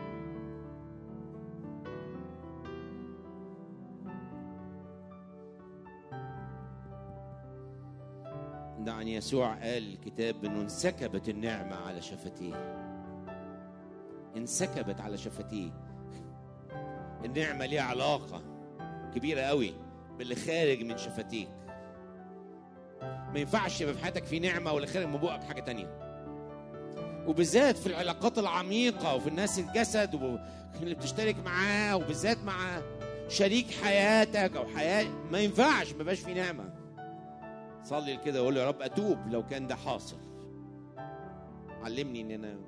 ده عن يسوع قال الكتاب انه انسكبت النعمة على شفتيه انسكبت على شفتيه النعمة ليها علاقة كبيرة قوي باللي خارج من شفتيك ما ينفعش يبقى في حياتك في نعمة واللي خارج من بقك حاجة تانية وبالذات في العلاقات العميقة وفي الناس الجسد واللي بتشترك معاه وبالذات مع شريك حياتك أو حياة ما ينفعش ما يبقاش في نعمة صلي كده وقول له يا رب أتوب لو كان ده حاصل علمني إن أنا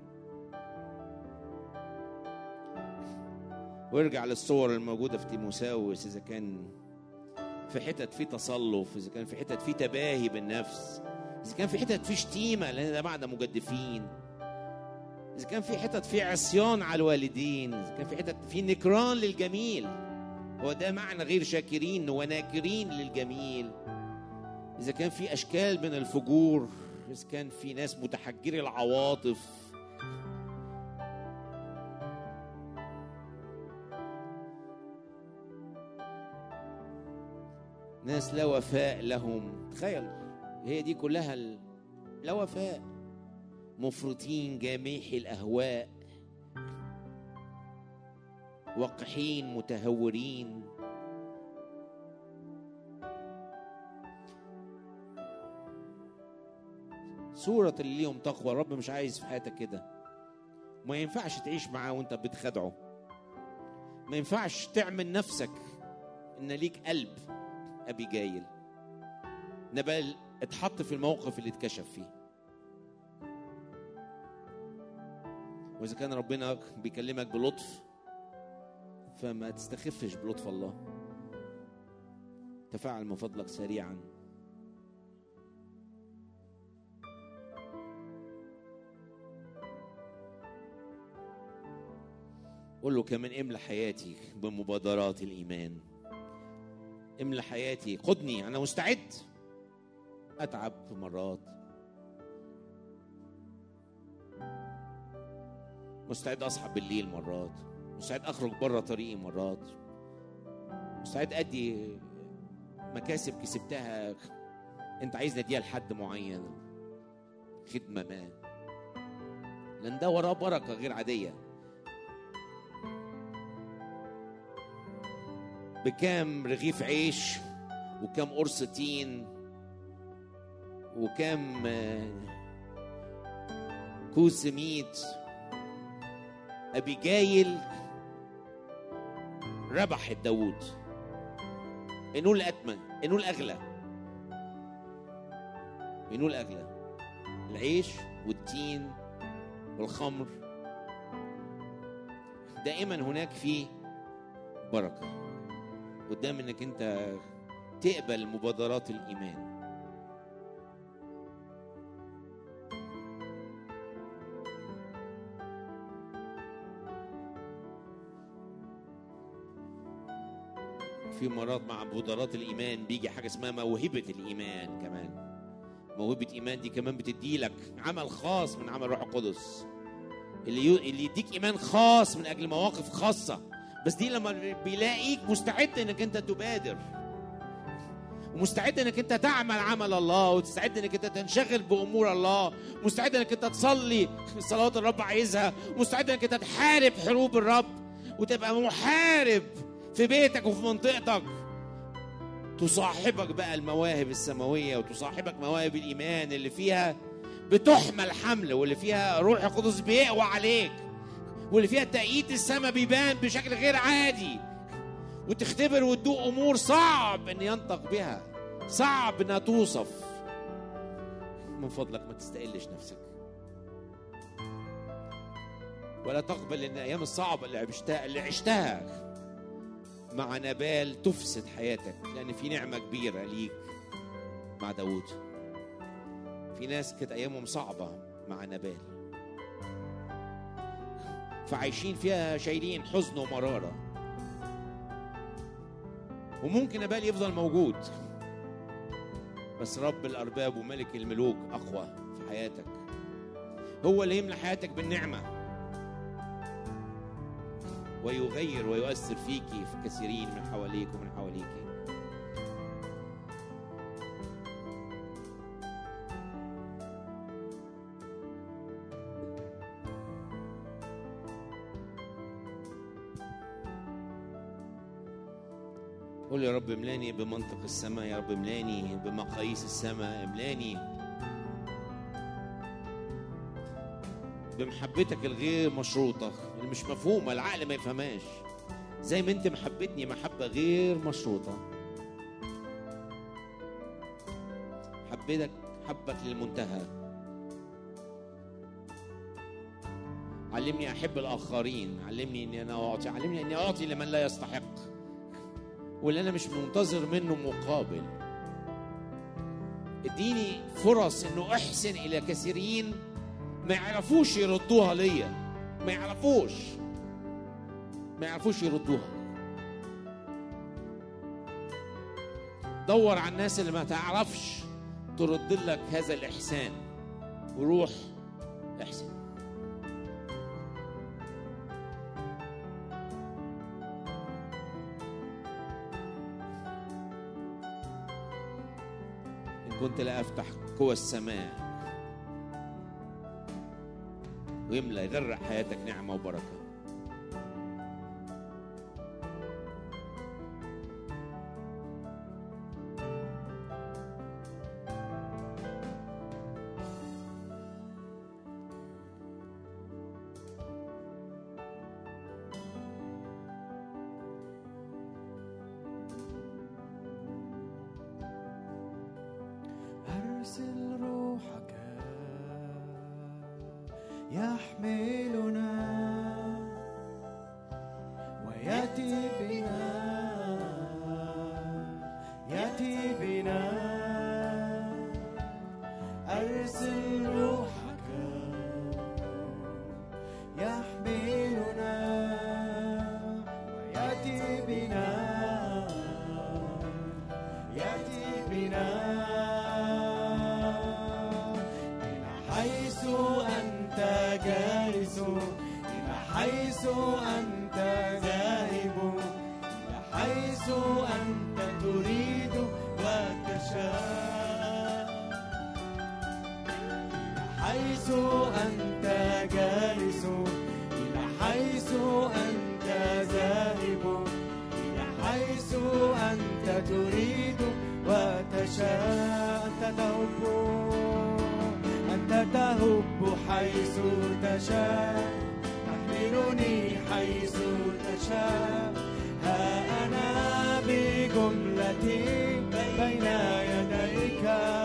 وارجع للصور الموجودة في تيموساوس إذا كان في حتت في تصلف إذا كان في حتت في تباهي بالنفس إذا كان في حتت في شتيمة لأن ده بعد مجدفين إذا كان في حتت في عصيان على الوالدين إذا كان في حتت في نكران للجميل هو ده معنى غير شاكرين وناكرين للجميل إذا كان في أشكال من الفجور إذا كان في ناس متحجري العواطف ناس لا وفاء لهم تخيل هي دي كلها ال- لا وفاء مفرطين جامحي الأهواء وقحين متهورين صورة اللي ليهم تقوى الرب مش عايز في حياتك كده ما ينفعش تعيش معاه وانت بتخدعه ما ينفعش تعمل نفسك ان ليك قلب ابي جايل نبال اتحط في الموقف اللي اتكشف فيه واذا كان ربنا بيكلمك بلطف فما تستخفش بلطف الله تفاعل من فضلك سريعا قول له كمان املى حياتي بمبادرات الايمان املى حياتي خدني انا مستعد اتعب في مرات مستعد اصحى بالليل مرات مستعد اخرج بره طريقي مرات مستعد ادي مكاسب كسبتها انت عايزني اديها لحد معين خدمه ما لان ده وراه بركه غير عاديه بكام رغيف عيش وكام قرص تين وكام آه، كوس ميت أبيجايل ربحت داوود إنه الأتمن إنه الأغلى إنه الأغلى العيش والتين والخمر دائما هناك في بركه قدام انك انت تقبل مبادرات الايمان في مرات مع مبادرات الايمان بيجي حاجه اسمها موهبه الايمان كمان موهبه ايمان دي كمان بتدي لك عمل خاص من عمل روح القدس اللي يو... اللي يديك ايمان خاص من اجل مواقف خاصه بس دي لما بيلاقيك مستعد انك انت تبادر ومستعد انك انت تعمل عمل الله وتستعد انك انت تنشغل بامور الله مستعد انك انت تصلي الصلوات الرب عايزها مستعد انك انت تحارب حروب الرب وتبقى محارب في بيتك وفي منطقتك تصاحبك بقى المواهب السماويه وتصاحبك مواهب الايمان اللي فيها بتحمل حمل واللي فيها روح القدس بيقوى عليك واللي فيها تأييد السماء بيبان بشكل غير عادي وتختبر وتدوق امور صعب ان ينطق بها صعب انها توصف من فضلك ما تستقلش نفسك ولا تقبل ان الايام الصعبه اللي عشتها اللي عشتها مع نبال تفسد حياتك لان في نعمه كبيره ليك مع داوود في ناس كانت ايامهم صعبه مع نبال فعايشين فيها شايلين حزن ومراره وممكن نبال يفضل موجود بس رب الارباب وملك الملوك اقوى في حياتك هو اللي يملى حياتك بالنعمه ويغير ويؤثر فيكي في كثيرين من حواليك ومن حواليكي قول يا رب املاني بمنطق السماء يا رب املاني بمقاييس السماء املاني بمحبتك الغير مشروطة اللي مش مفهومة العقل ما يفهمهاش زي ما انت محبتني محبة غير مشروطة حبيتك حبك للمنتهى علمني احب الاخرين علمني اني انا اعطي علمني اني اعطي لمن لا يستحق واللي انا مش منتظر منه مقابل اديني فرص انه احسن الى كثيرين ما يعرفوش يردوها ليا ما يعرفوش ما يعرفوش يردوها دور على الناس اللي ما تعرفش ترد لك هذا الاحسان وروح احسن إن كنت لا أفتح قوى السماء ويملى يغرق حياتك نعمة وبركة
أرسل روحك يحملنا ويأتي بنا يأتي بنا أرسل روحك يحملنا ويأتي بنا يأتي بنا إلى حيث أنت جالس إلى حيث أنت ذاهب إلى حيث أنت تريد وتشاء إلى حيث أنت جالس إلى حيث أنت ذاهب إلى حيث أنت تريد وتشاء أنت تهب أنت تهب حيث تشاء تحملني حيث تشاء ها أنا بجملتي بين يديك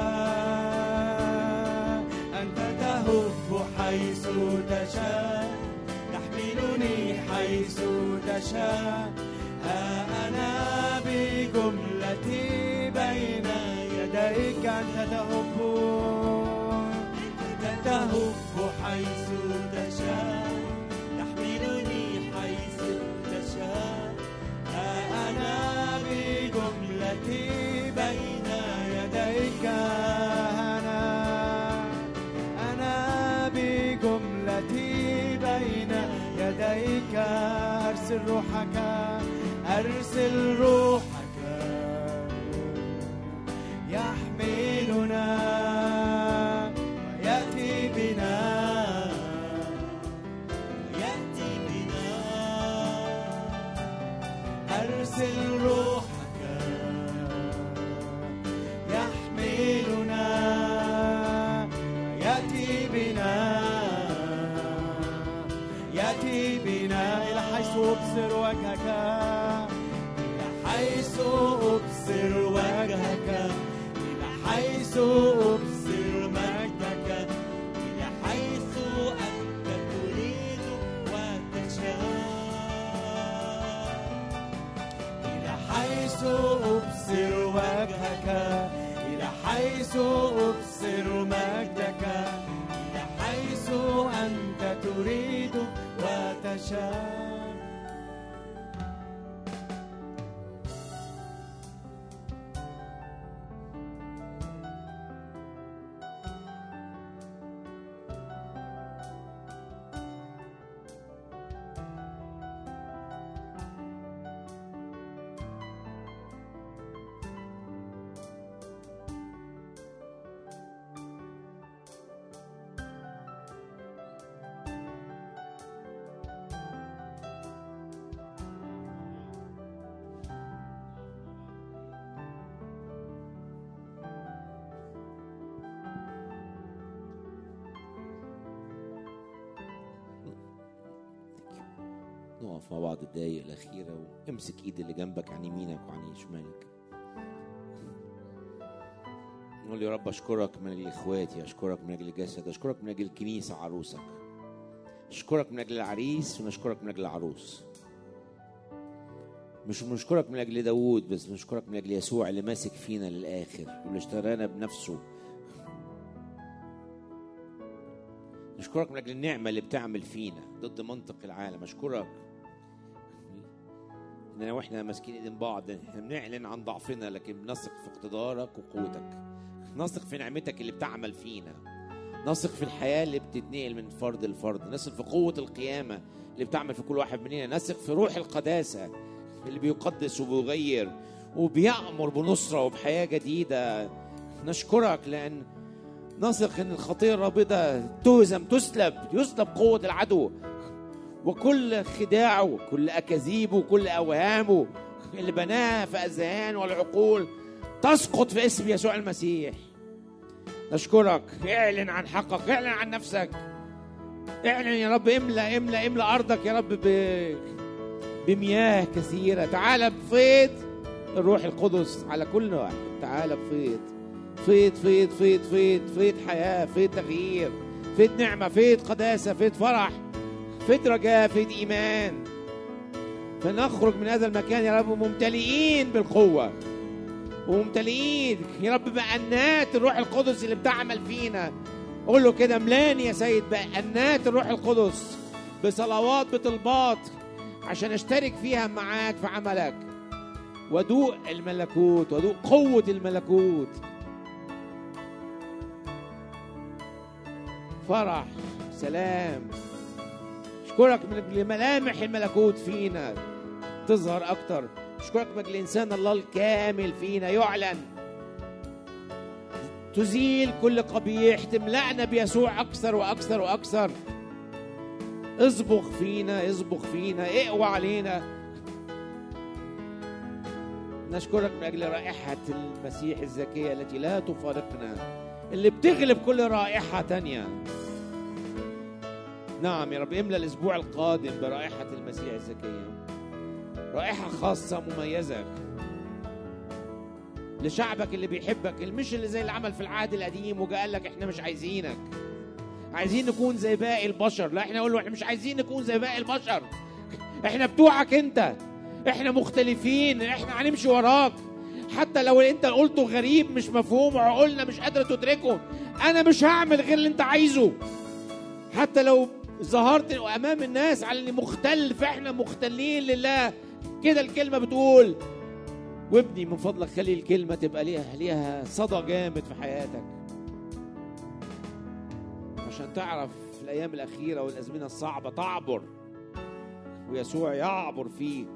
أنت تهب حيث تشاء تحملني حيث تشاء ها أنا بجملتي بين يديك أنت تهب أنت تهب حيث تشاء تحملني حيث تشاء ها أنا بجملتي بين يديك أنا أنا بجملتي بين يديك أرسل روحك أرسل روحك يحملنا ويأتي بنا يأتي بنا أرسل روحك يحملنا يأتي بنا يأتي بنا إلى حيث أبصر وجهك إلى حيث أبصر وجهك إلى حيث أبصر مجدك إلى حيث أنت تريد وجهك إلى حيث أبصر مجدك إلى حيث أنت تريد وتشاء
نقف مع بعض الدقايق الأخيرة وامسك إيد اللي جنبك عن يمينك وعن شمالك نقول يا رب أشكرك من أجل إخواتي أشكرك من أجل الجسد أشكرك من أجل الكنيسة عروسك أشكرك من أجل العريس ونشكرك من أجل العروس مش بنشكرك من أجل داوود بس بنشكرك من أجل يسوع اللي ماسك فينا للآخر واللي اشترانا بنفسه نشكرك من أجل النعمة اللي بتعمل فينا ضد منطق العالم أشكرك إننا وإحنا ماسكين إيدين بعض إحنا بنعلن عن ضعفنا لكن بنثق في اقتدارك وقوتك نثق في نعمتك اللي بتعمل فينا نثق في الحياة اللي بتتنقل من فرد لفرد نثق في قوة القيامة اللي بتعمل في كل واحد مننا نثق في روح القداسة اللي بيقدس وبيغير وبيأمر بنصرة وبحياة جديدة نشكرك لأن نثق ان الخطيه الرابضه تهزم تسلب يسلب قوه العدو وكل خداعه وكل اكاذيبه وكل اوهامه اللي بناها في اذهان والعقول تسقط في اسم يسوع المسيح نشكرك اعلن عن حقك اعلن عن نفسك اعلن يا رب املا املا املا ارضك يا رب ب... بمياه كثيره تعال بفيض الروح القدس على كل واحد تعال بفيض فيض فيض فيض فيض فيض حياة فيض تغيير فيض نعمة فيض قداسة فيض فرح فيض رجاء فيض إيمان فنخرج من هذا المكان يا رب ممتلئين بالقوة وممتلئين يا رب بأنات الروح القدس اللي بتعمل فينا قول له كده ملاني يا سيد بأنات الروح القدس بصلوات بطلبات عشان اشترك فيها معاك في عملك وادوق الملكوت وادوق قوة الملكوت فرح سلام اشكرك من اجل ملامح الملكوت فينا تظهر اكتر اشكرك من اجل انسان الله الكامل فينا يعلن تزيل كل قبيح تملأنا بيسوع اكثر واكثر واكثر اصبغ فينا اصبغ فينا اقوى علينا نشكرك من اجل رائحه المسيح الزكيه التي لا تفارقنا اللي بتغلب كل رائحة تانية نعم يا رب املى الأسبوع القادم برائحة المسيح الزكية رائحة خاصة مميزة لشعبك اللي بيحبك اللي مش اللي زي اللي عمل في العهد القديم وجا قال لك احنا مش عايزينك عايزين نكون زي باقي البشر لا احنا نقول له احنا مش عايزين نكون زي باقي البشر احنا بتوعك انت احنا مختلفين احنا هنمشي وراك حتى لو انت قلته غريب مش مفهوم وعقولنا مش قادره تدركه انا مش هعمل غير اللي انت عايزه حتى لو ظهرت امام الناس على اني مختل فاحنا مختلين لله كده الكلمه بتقول وابني من فضلك خلي الكلمه تبقى ليها ليها صدى جامد في حياتك عشان تعرف في الايام الاخيره والازمنه الصعبه تعبر ويسوع يعبر فيك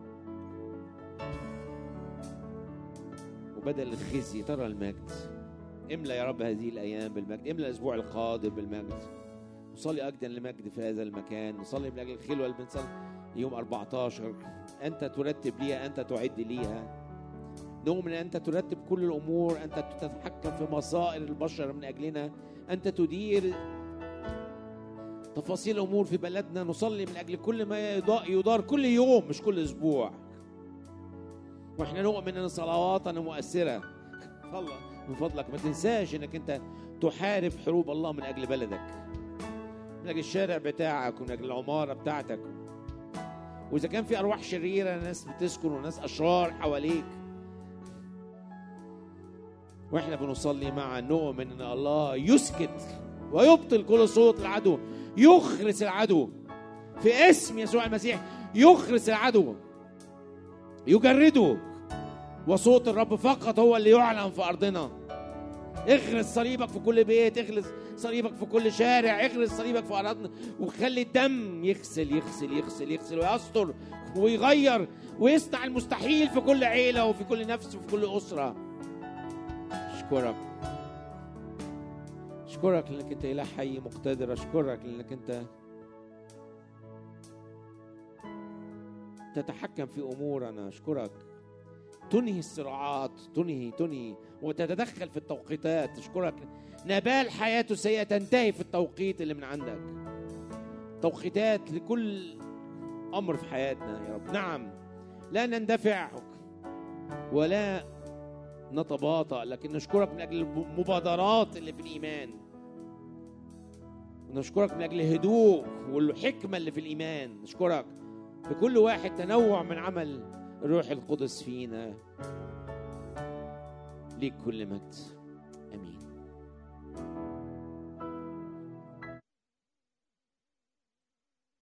وبدل الخزي ترى المجد املى يا رب هذه الايام بالمجد املى الاسبوع القادم بالمجد نصلي اجدا لمجد في هذا المكان نصلي من اجل الخلوه اللي بنصلي يوم 14 انت ترتب ليها انت تعد ليها نؤمن ان انت ترتب كل الامور انت تتحكم في مصائر البشر من اجلنا انت تدير تفاصيل الامور في بلدنا نصلي من اجل كل ما يدار كل يوم مش كل اسبوع واحنا نؤمن ان صلواتنا مؤثره الله من فضلك ما تنساش انك انت تحارب حروب الله من اجل بلدك من اجل الشارع بتاعك ومن اجل العماره بتاعتك واذا كان في ارواح شريره ناس بتسكن وناس اشرار حواليك واحنا بنصلي معا نؤمن ان الله يسكت ويبطل كل صوت العدو يخرس العدو في اسم يسوع المسيح يخرس العدو يجرده وصوت الرب فقط هو اللي يعلن في ارضنا اغرس صليبك في كل بيت اغرس صليبك في كل شارع اغرس صليبك في ارضنا وخلي الدم يغسل يغسل يغسل يغسل ويستر ويغير ويصنع المستحيل في كل عيله وفي كل نفس وفي كل اسره اشكرك اشكرك لانك انت اله حي مقتدر اشكرك لانك انت تتحكم في امورنا اشكرك تنهي الصراعات تنهي تنهي وتتدخل في التوقيتات اشكرك نبال حياته سيئه تنتهي في التوقيت اللي من عندك توقيتات لكل امر في حياتنا يا رب نعم لا نندفع ولا نتباطأ لكن نشكرك من اجل المبادرات اللي في الايمان ونشكرك من اجل الهدوء والحكمه اللي في الايمان نشكرك لكل واحد تنوع من عمل الروح القدس فينا ليك كل مجد امين